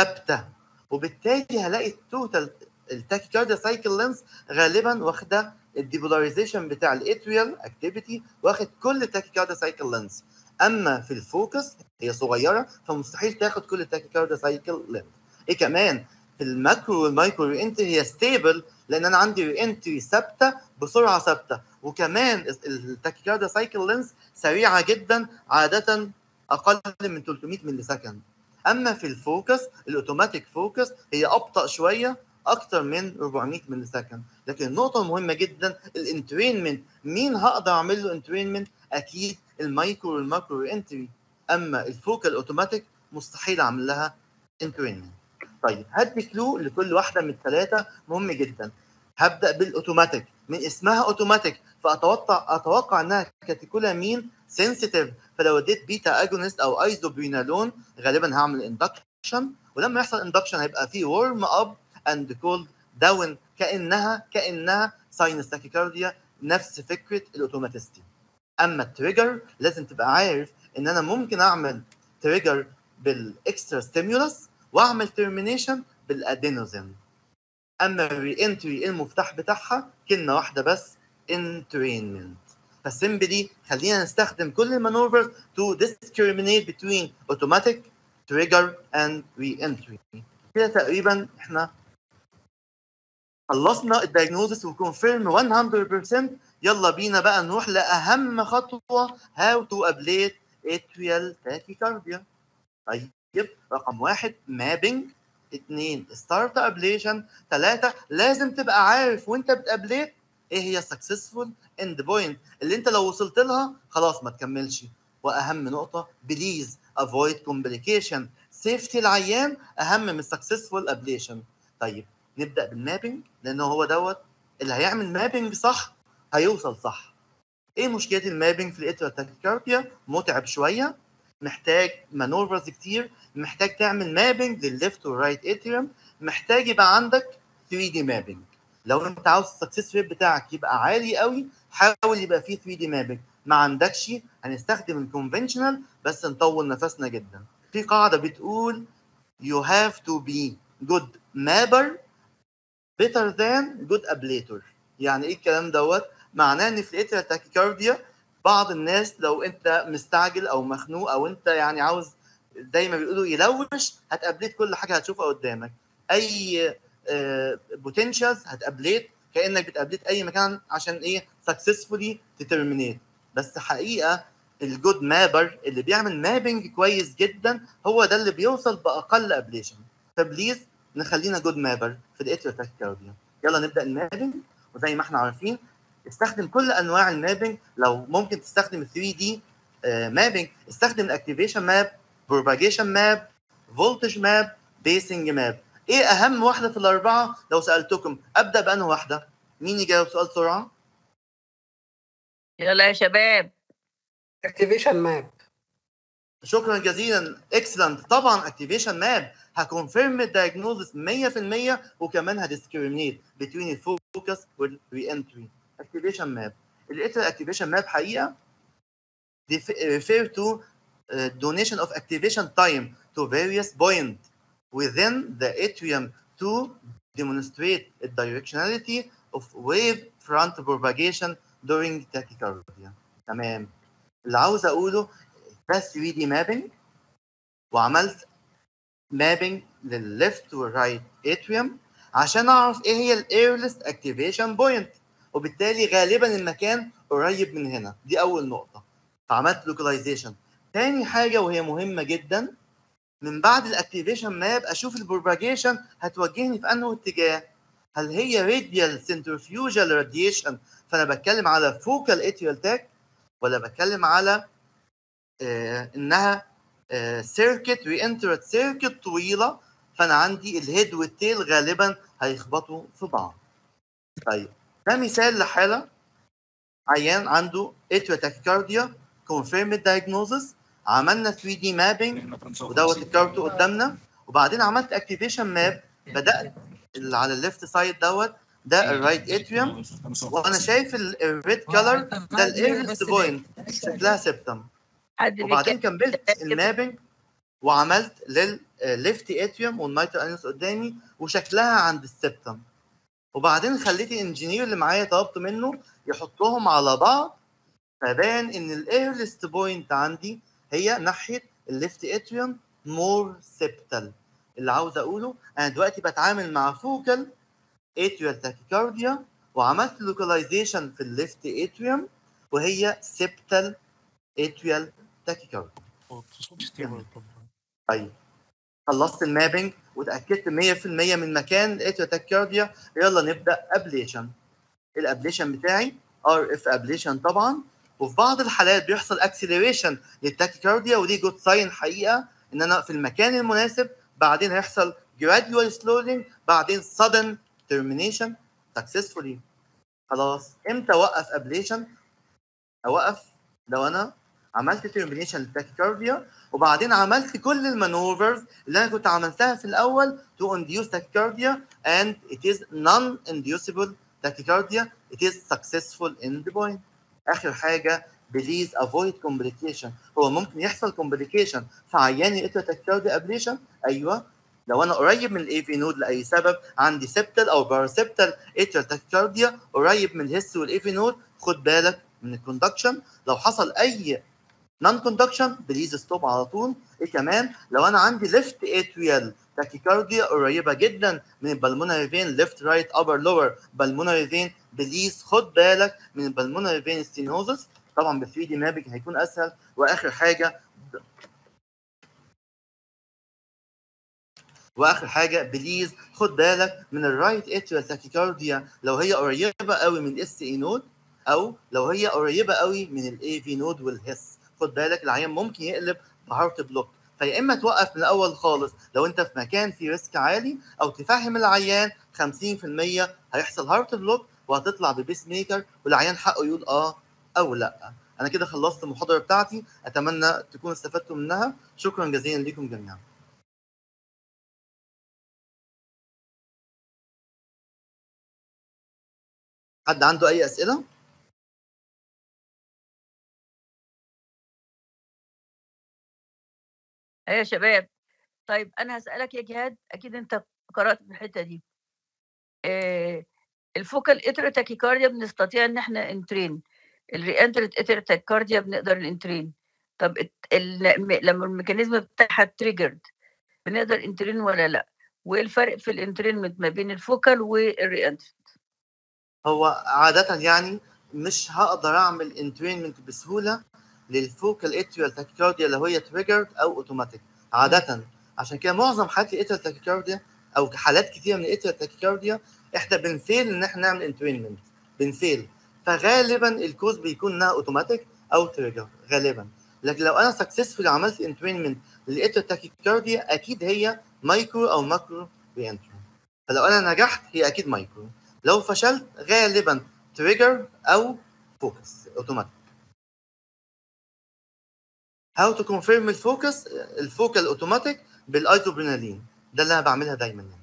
ثابته وبالتالي هلاقي التوتال التاكيكارديا سايكل لينس غالبا واخده الديبولاريزيشن بتاع الاتريال اكتيفيتي واخد كل التاكيكارديا سايكل لينث اما في الفوكس هي صغيره فمستحيل تاخد كل التاكيكارديا سايكل لينث ايه كمان في الماكرو والمايكرو ري انتري هي ستيبل لان انا عندي ري انتري ثابته بسرعه ثابته وكمان التاكيكارديا سايكل لينث سريعه جدا عاده اقل من 300 ملي سكند اما في الفوكس الاوتوماتيك فوكس هي ابطا شويه اكتر من 400 ملي سكند لكن النقطه المهمه جدا الانترينمنت مين هقدر اعمل له انترينمنت اكيد المايكرو والماكرو انتري اما الفوكال اوتوماتيك مستحيل اعمل لها انترينمنت طيب هدي كلو لكل واحده من الثلاثه مهم جدا هبدا بالاوتوماتيك من اسمها اوتوماتيك فاتوقع اتوقع انها كاتيكولامين سنسيتيف فلو اديت بيتا اجونست او ايزوبرينالون غالبا هعمل اندكشن ولما يحصل اندكشن هيبقى في ورم اب اند كولد داون كانها كانها ساينس تاكيكارديا نفس فكره الاوتوماتيستي اما التريجر لازم تبقى عارف ان انا ممكن اعمل تريجر بالاكسترا ستيمولس واعمل ترمينيشن بالادينوزين اما الري انتري المفتاح بتاعها كلمه واحده بس انترينمنت فسيمبلي خلينا نستخدم كل المانوفرز to discriminate between automatic trigger and re-entry كده تقريبا احنا خلصنا الدايجنوزس وكونفيرم 100% يلا بينا بقى نروح لاهم خطوه how to ablate atrial tachycardia طيب رقم واحد مابينج اثنين ستارت ابليشن ثلاثة لازم تبقى عارف وانت بتابليت ايه هي السكسسفول اند بوينت اللي انت لو وصلت لها خلاص ما تكملش واهم نقطة بليز افويد كومبليكيشن سيفتي العيان اهم من السكسسفول ابليشن طيب نبدا بالمابينج لانه هو دوت اللي هيعمل مابينج صح هيوصل صح ايه مشكله المابينج في الاتريال تاكيكارديا متعب شويه محتاج مانوفرز كتير محتاج تعمل مابينج للليفت والرايت اتريوم محتاج يبقى عندك 3 دي مابينج لو انت عاوز السكسس ريت بتاعك يبقى عالي قوي حاول يبقى فيه 3 دي مابينج ما عندكش هنستخدم الكونفنشنال بس نطول نفسنا جدا في قاعده بتقول you have to be good mapper better than good ablator يعني ايه الكلام دوت معناه ان في الاتريال تاكيكارديا بعض الناس لو انت مستعجل او مخنوق او انت يعني عاوز زي ما بيقولوا يلوش هتابليت كل حاجه هتشوفها قدامك اي بوتنشالز هتابليت كانك بتابليت اي مكان عشان ايه سكسسفولي تترمينيت بس حقيقه الجود مابر اللي بيعمل مابنج كويس جدا هو ده اللي بيوصل باقل ابليشن فبليز نخلينا جود مابر في الاتريال تاكيكارديا يلا نبدا المابنج وزي ما احنا عارفين استخدم كل انواع المابنج لو ممكن تستخدم 3 دي مابنج استخدم الاكتيفيشن ماب بروباجيشن ماب فولتج ماب بيسنج ماب ايه اهم واحده في الاربعه لو سالتكم ابدا بانه واحده مين يجاوب سؤال بسرعه يلا يا شباب اكتيفيشن ماب شكرا جزيلا اكسلنت طبعا اكتيفيشن ماب هكونفيرم الدايجنوزس 100% وكمان هديسكريميت بين الفوكس والري انتري اكتيفيشن ماب الاتر اكتيفيشن ماب حقيقه refer to uh, donation of activation time to various point within the atrium to demonstrate the directionality of wave front propagation during tachycardia تمام اللي عاوز اقوله ده 3 دي مابينج وعملت مابينج للليفت والرايت اتريوم عشان اعرف ايه هي الايرلست اكتيفيشن بوينت وبالتالي غالبا المكان قريب من هنا دي اول نقطه فعملت لوكاليزيشن تاني حاجه وهي مهمه جدا من بعد الاكتيفيشن ماب اشوف البروباجيشن هتوجهني في انه اتجاه هل هي راديال سنترفيوجال راديشن فانا بتكلم على فوكال اتريال تاك ولا بتكلم على آه انها سيركت ري انترت سيركت طويله فانا عندي الهيد والتيل غالبا هيخبطوا في بعض طيب ده مثال لحاله عيان عنده اتريال تاكيكارديا كونفيرم دايجنوزس عملنا 3 دي مابينج ودوت الكارت قدامنا وبعدين عملت اكتيفيشن ماب بدات اللي على الليفت سايد دوت ده الرايت اتريوم وانا شايف الريد كلر ده الايرست بوينت شكلها سبتم حد وبعدين بيتكلم كملت المابينج وعملت للليفت اتريوم والميتال انس قدامي وشكلها عند السبتم وبعدين خليت الانجينير اللي معايا طلبت منه يحطهم على بعض فبان ان الايرلست بوينت عندي هي ناحيه الليفت اتريوم مور سيبتال اللي عاوز اقوله انا دلوقتي بتعامل مع فوكال اتريال تاكيكارديا وعملت لوكاليزيشن في الليفت اتريوم وهي سيبتال اتريال تاكيكارديا طيب خلصت المابنج وتاكدت 100% من مكان الاتريال تاكيكارديا يلا نبدا ابليشن الابليشن بتاعي ار اف ابليشن طبعا وفي بعض الحالات بيحصل اكسلريشن للتاكيكارديا ودي جود ساين حقيقه ان انا في المكان المناسب بعدين هيحصل gradual slowing بعدين sudden termination successfully خلاص امتى اوقف ابليشن اوقف لو انا عملت termination للتاكيكارديا وبعدين عملت كل المانوفرز اللي انا كنت عملتها في الاول to induce tachycardia and it is non-inducible tachycardia it is successful in the point اخر حاجه بليز افويد كومبليكيشن هو ممكن يحصل كومبليكيشن في عيان الاتريال تاكيكارديا ابليشن ايوه لو انا قريب من الاي في نود لاي سبب عندي سبتال او باراسبتال اتريال تاكيكارديا قريب من الهس والاي في نود خد بالك من الكوندكشن لو حصل اي نون كوندكشن بليز ستوب على طول ايه كمان لو انا عندي ليفت اتريال تاكيكارديا قريبه جدا من البلمونري فين ليفت رايت ابر لور بالمونري فين بليز خد بالك من البلمونري فين ستينوزس طبعا ب 3 دي مابنج هيكون اسهل واخر حاجه واخر حاجه بليز خد بالك من الرايت اتريال تاكيكارديا لو هي قريبه قوي من الاس اي نود او لو هي قريبه قوي من الاي في نود والهس خد بالك العيان ممكن يقلب بهارت بلوك فيا اما توقف من الاول خالص لو انت في مكان فيه ريسك عالي او تفهم العيان 50% هيحصل هارت بلوك وهتطلع ببيس ميكر والعيان حقه يقول اه او لا انا كده خلصت المحاضره بتاعتي اتمنى تكونوا استفدتوا منها شكرا جزيلا لكم جميعا حد عنده اي اسئله ايه يا شباب طيب انا هسالك يا جهاد اكيد انت قرات في الحته دي إيه الفوكال اتر تاكيكارديا بنستطيع ان احنا انترين الريانترت اتر تاكيكارديا بنقدر ننترين طب الت- ال- لما الميكانيزم بتاعها تريجرد بنقدر انترين ولا لا وايه الفرق في الانترينمنت ما بين الفوكال والريانترت هو عاده يعني مش هقدر اعمل انترينمنت بسهوله للفوكال اتريال تاكيكارديا لو هي تريجرد او اوتوماتيك عاده عشان كده معظم حالات الاتريال تاكيكارديا او حالات كتير من الاتريال تاكيكارديا احنا بنفيل ان احنا نعمل انترينمنت بنفيل فغالبا الكوز بيكون انها اوتوماتيك او تريجر غالبا لكن لو انا سكسسفولي عملت انترينمنت للاتريال تاكيكارديا اكيد هي مايكرو او ماكرو رينتري فلو انا نجحت هي اكيد مايكرو لو فشلت غالبا تريجر او فوكس اوتوماتيك هاو تو كونفيرم الفوكس الفوكال اوتوماتيك بالايزوبرينالين ده اللي انا بعملها دايما يعني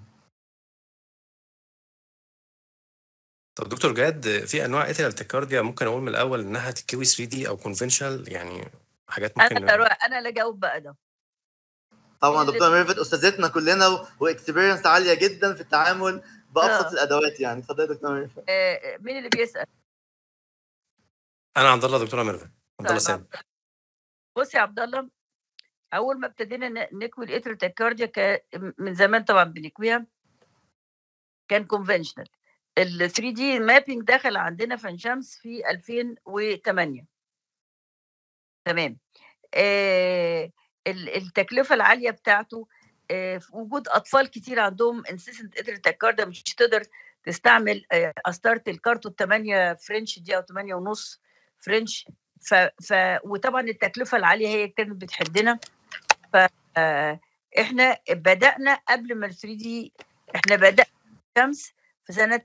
طب دكتور جاد في انواع اتريال تاكارديا ممكن اقول من الاول انها تكوي 3 دي او كونفنشال يعني حاجات انا ممكن اللي أروح- انا اللي اجاوب بقى ده طبعا اللي- دكتور ميرفت استاذتنا كلنا واكسبيرينس عاليه جدا في التعامل بابسط آه. الادوات يعني اتفضلي يا دكتور ميرفت آه، مين اللي بيسال انا عبد الله دكتوره ميرفت عبد الله طيب سامي عبد- بص يا عبد الله اول ما ابتدينا ن- نكوي الاتر تاكارديا ك- من زمان طبعا بنكويها كان كونفنشنال ال 3 دي مابينج دخل عندنا في عين شمس في 2008 تمام آه ال- التكلفه العاليه بتاعته آه في وجود اطفال كتير عندهم انسيسنت اتر تاكارديا مش تقدر تستعمل آه قسطره الكارتو 8 فرنش دي او 8 ونص فرنش ف, ف وطبعا التكلفه العاليه هي كانت بتحدنا ف آه، احنا بدانا قبل ما ال 3 دي احنا بدانا شمس في سنه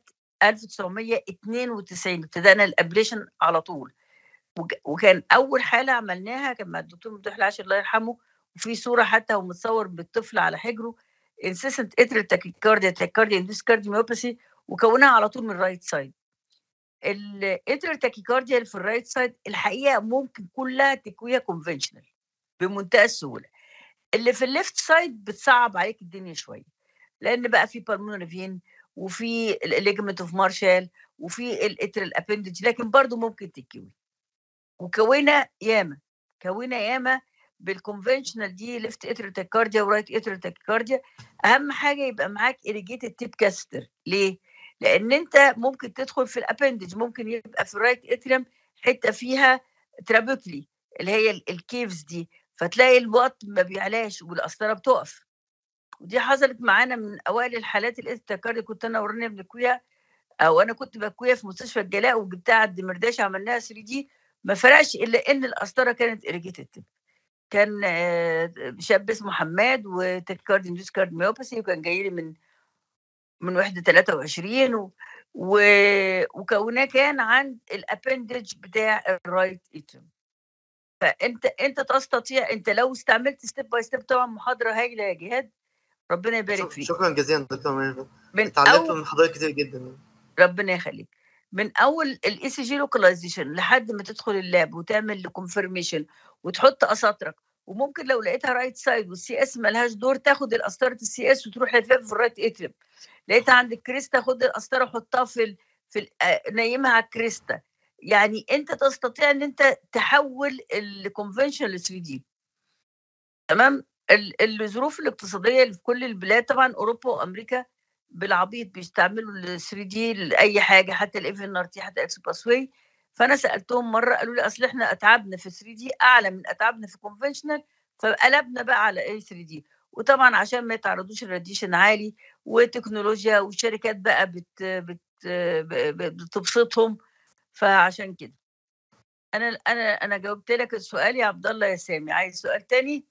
1992 ابتدانا الابليشن على طول وج- وكان اول حاله عملناها كان مع الدكتور مفتوح العاشر الله يرحمه وفي صوره حتى هو متصور بالطفل على حجره انسيسنت اتريال تاكيكارديا تاكيكارديا اندوس كارديوميوباثي وكونها على طول من الرايت سايد الاتريال تاكيكارديا اللي في الرايت سايد الحقيقه ممكن كلها تكويها كونفنشنال بمنتهى السهوله اللي في الليفت سايد بتصعب عليك الدنيا شويه لان بقى في بالمونري فين وفي الليجمنت اوف مارشال وفي الاترال ابندج لكن برضو ممكن تتكوي وكوينا ياما كوينا ياما بالكونفنشنال دي ليفت اترال تاكارديا ورايت اترال تاكارديا اهم حاجه يبقى معاك اريجيتد تيب كاستر ليه؟ لان انت ممكن تدخل في الابندج ممكن يبقى في الرايت اتريم حته فيها ترابوكلي اللي هي ال- الكيفز دي فتلاقي الوقت ما بيعلاش والقسطره بتقف ودي حصلت معانا من اوائل الحالات الاتاكارديا كنت انا ورانيا بنكويها او انا كنت بكويها في مستشفى الجلاء وجبتها على الدمرداش عملناها 3 دي ما فرقش الا ان القسطره كانت اريجيتد كان آه، شاب اسمه حماد وتكارد اندوس كارديوميوباثي وكان جاي لي من من وحده 23 و... و... وكوناه كان عند الابندج بتاع الرايت اتريم فانت انت تستطيع انت لو استعملت ستيب باي ستيب طبعا محاضره هايله يا جهاد ربنا يبارك شك- فيك شكرا جزيلا دكتور ميرفت من اتعلمت اول من حضرتك كتير جدا ربنا يخليك من اول الاي سي جي لوكاليزيشن لحد ما تدخل اللاب وتعمل كونفirmation وتحط اساطرك وممكن لو لقيتها رايت سايد والسي اس ملهاش دور تاخد القسطره السي اس وتروح لفاف في الرايت اتريم لقيتها عند الكريستا خد القسطره وحطها في ال... في ال... آه، نيمها على الكريستا يعني انت تستطيع ان انت تحول الكونفنشن ل 3 دي تمام ال- الظروف الاقتصاديه اللي في كل البلاد طبعا اوروبا وامريكا بالعبيط بيستعملوا ال 3 دي لاي حاجه حتى الاف ان ار تي حتى اكس باسوي فانا سالتهم مره قالوا لي اصل احنا اتعابنا في 3 دي اعلى من اتعابنا في كونفنشنال فقلبنا بقى على اي 3 دي وطبعا عشان ما يتعرضوش الراديشن عالي وتكنولوجيا والشركات بقى بت بت ب- ب- بتبسطهم فعشان كده انا انا انا جاوبت لك السؤال يا عبد الله يا سامي عايز سؤال تاني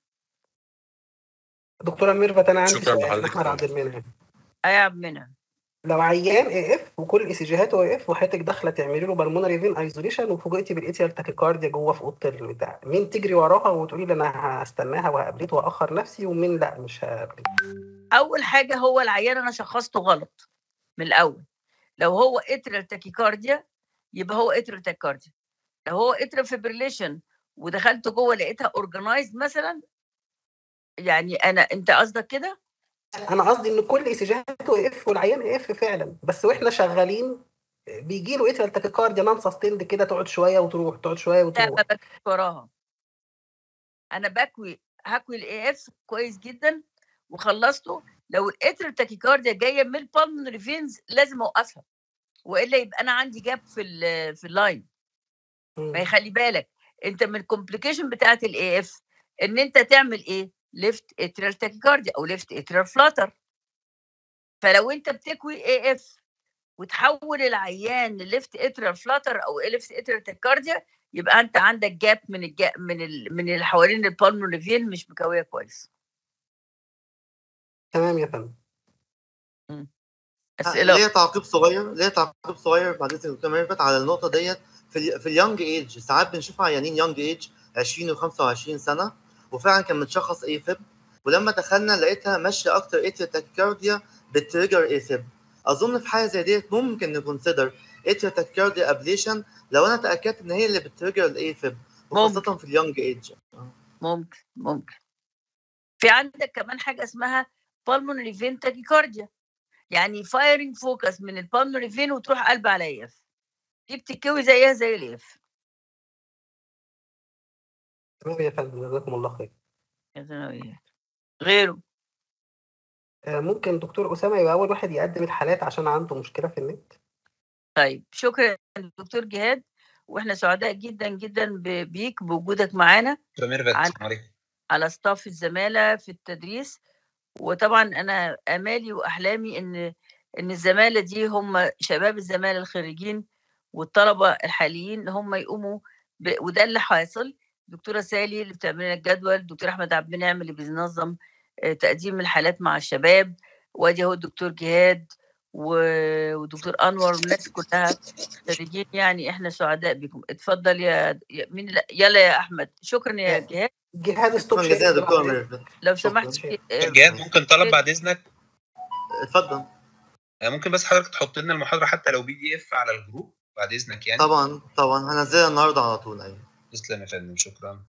دكتوره ميرفت انا عندي شكراً سؤال لحضرتك احمد يا عبد المنعم اي عبد منعم لو عيان اي اف وكل الاي سي جيهات اي اف وحضرتك داخله تعملي له بالمونري فين ايزوليشن وفوجئتي بالاتيال تاكيكارديا جوه في اوضه البتاع مين تجري وراها وتقولي لي انا هستناها وهقابليه واخر نفسي ومين لا مش هقابليه اول حاجه هو العيان انا شخصته غلط من الاول لو هو اترال تاكيكارديا يبقى هو اترال تاكيكارديا لو هو اترال فيبريليشن ودخلت جوه لقيتها اورجنايزد مثلا يعني انا انت قصدك كده انا قصدي ان كل اي سي جيهات اي اف والعيان اي اف فعلا بس واحنا شغالين بيجي له اتيال تاكيكارديا نون سستيند كده تقعد شويه وتروح تقعد شويه لا وتروح ما بكوي وراها انا بكوي هكوي الاي اف كويس جدا وخلصته لو الاترال تاكيكارديا جايه من البالمونري فينز لازم اوقفها والا يبقى انا عندي جاب في ال في اللاين مم. ما يخلي بالك انت من الكومبليكيشن بتاعت الاي اف ان انت تعمل ايه ليفت اترال تاكيكارديا او ليفت اترال فلاتر فلو انت بتكوي اي اف وتحول العيان لليفت اترال فلاتر او ليفت اترال تاكيكارديا يبقى انت عندك جاب من الجاب من ال من اللي حوالين البالمونري فين مش مكويه كويس تمام يا فندم اسئله ليا تعقيب صغير ليا تعقيب صغير بعد اذن دكتور ميرفت على النقطه ديت في ال في اليونج ايج ساعات بنشوف عيانين يونج ايج 20 و25 سنه وفعلا كان متشخص اي فيب ولما دخلنا لقيتها ماشيه اكتر اتريال تاكيكارديا بالتريجر اي فيب اظن في حاجه زي ديت ممكن نكونسيدر اتريال تاكيكارديا ابليشن لو انا اتاكدت ان هي اللي بتريجر الاي فيب وخاصه في اليونج ايج ممكن ممكن في عندك كمان حاجه اسمها pulmonary vein tachycardia يعني فايرنج فوكس من البالمونري فين وتروح قلب على اي اف دي بتتكوي زيها زي الاف تمام يا فندم جزاكم الله خير غيره آه، ممكن دكتور اسامه يبقى اول واحد يقدم الحالات عشان عنده مشكله في النت طيب شكرا دكتور جهاد واحنا سعداء جدا جدا ب- بيك بوجودك معانا دكتور ميرفت عن- السلام عليكم على ستاف الزمالة في التدريس وطبعا أنا آمالي وأحلامي إن إن الزمالة دي هم شباب الزمالة الخريجين والطلبة الحاليين هم يقوموا ب... وده اللي حاصل دكتورة سالي اللي بتعمل لنا الجدول دكتور أحمد عبد المنعم اللي بينظم آه، تقديم الحالات مع الشباب وادي هو الدكتور جهاد و... ودكتور أنور والناس كلها خريجين يعني احنا سعداء بكم اتفضل يا يا- مين لا- يلا يا أحمد شكرا يا جهاد جهاد ستوب شكرا جزيلا شير دكتور ميرفت لو شكراً. سمحت شكراً. آه، دكتور جهاد ممكن طلب بعد اذنك اتفضل آه، ممكن بس حضرتك تحط لنا المحاضره حتى لو بي دي اف على الجروب بعد اذنك يعني طبعا طبعا هنزلها النهارده على طول ايوه تسلم يا فندم شكرا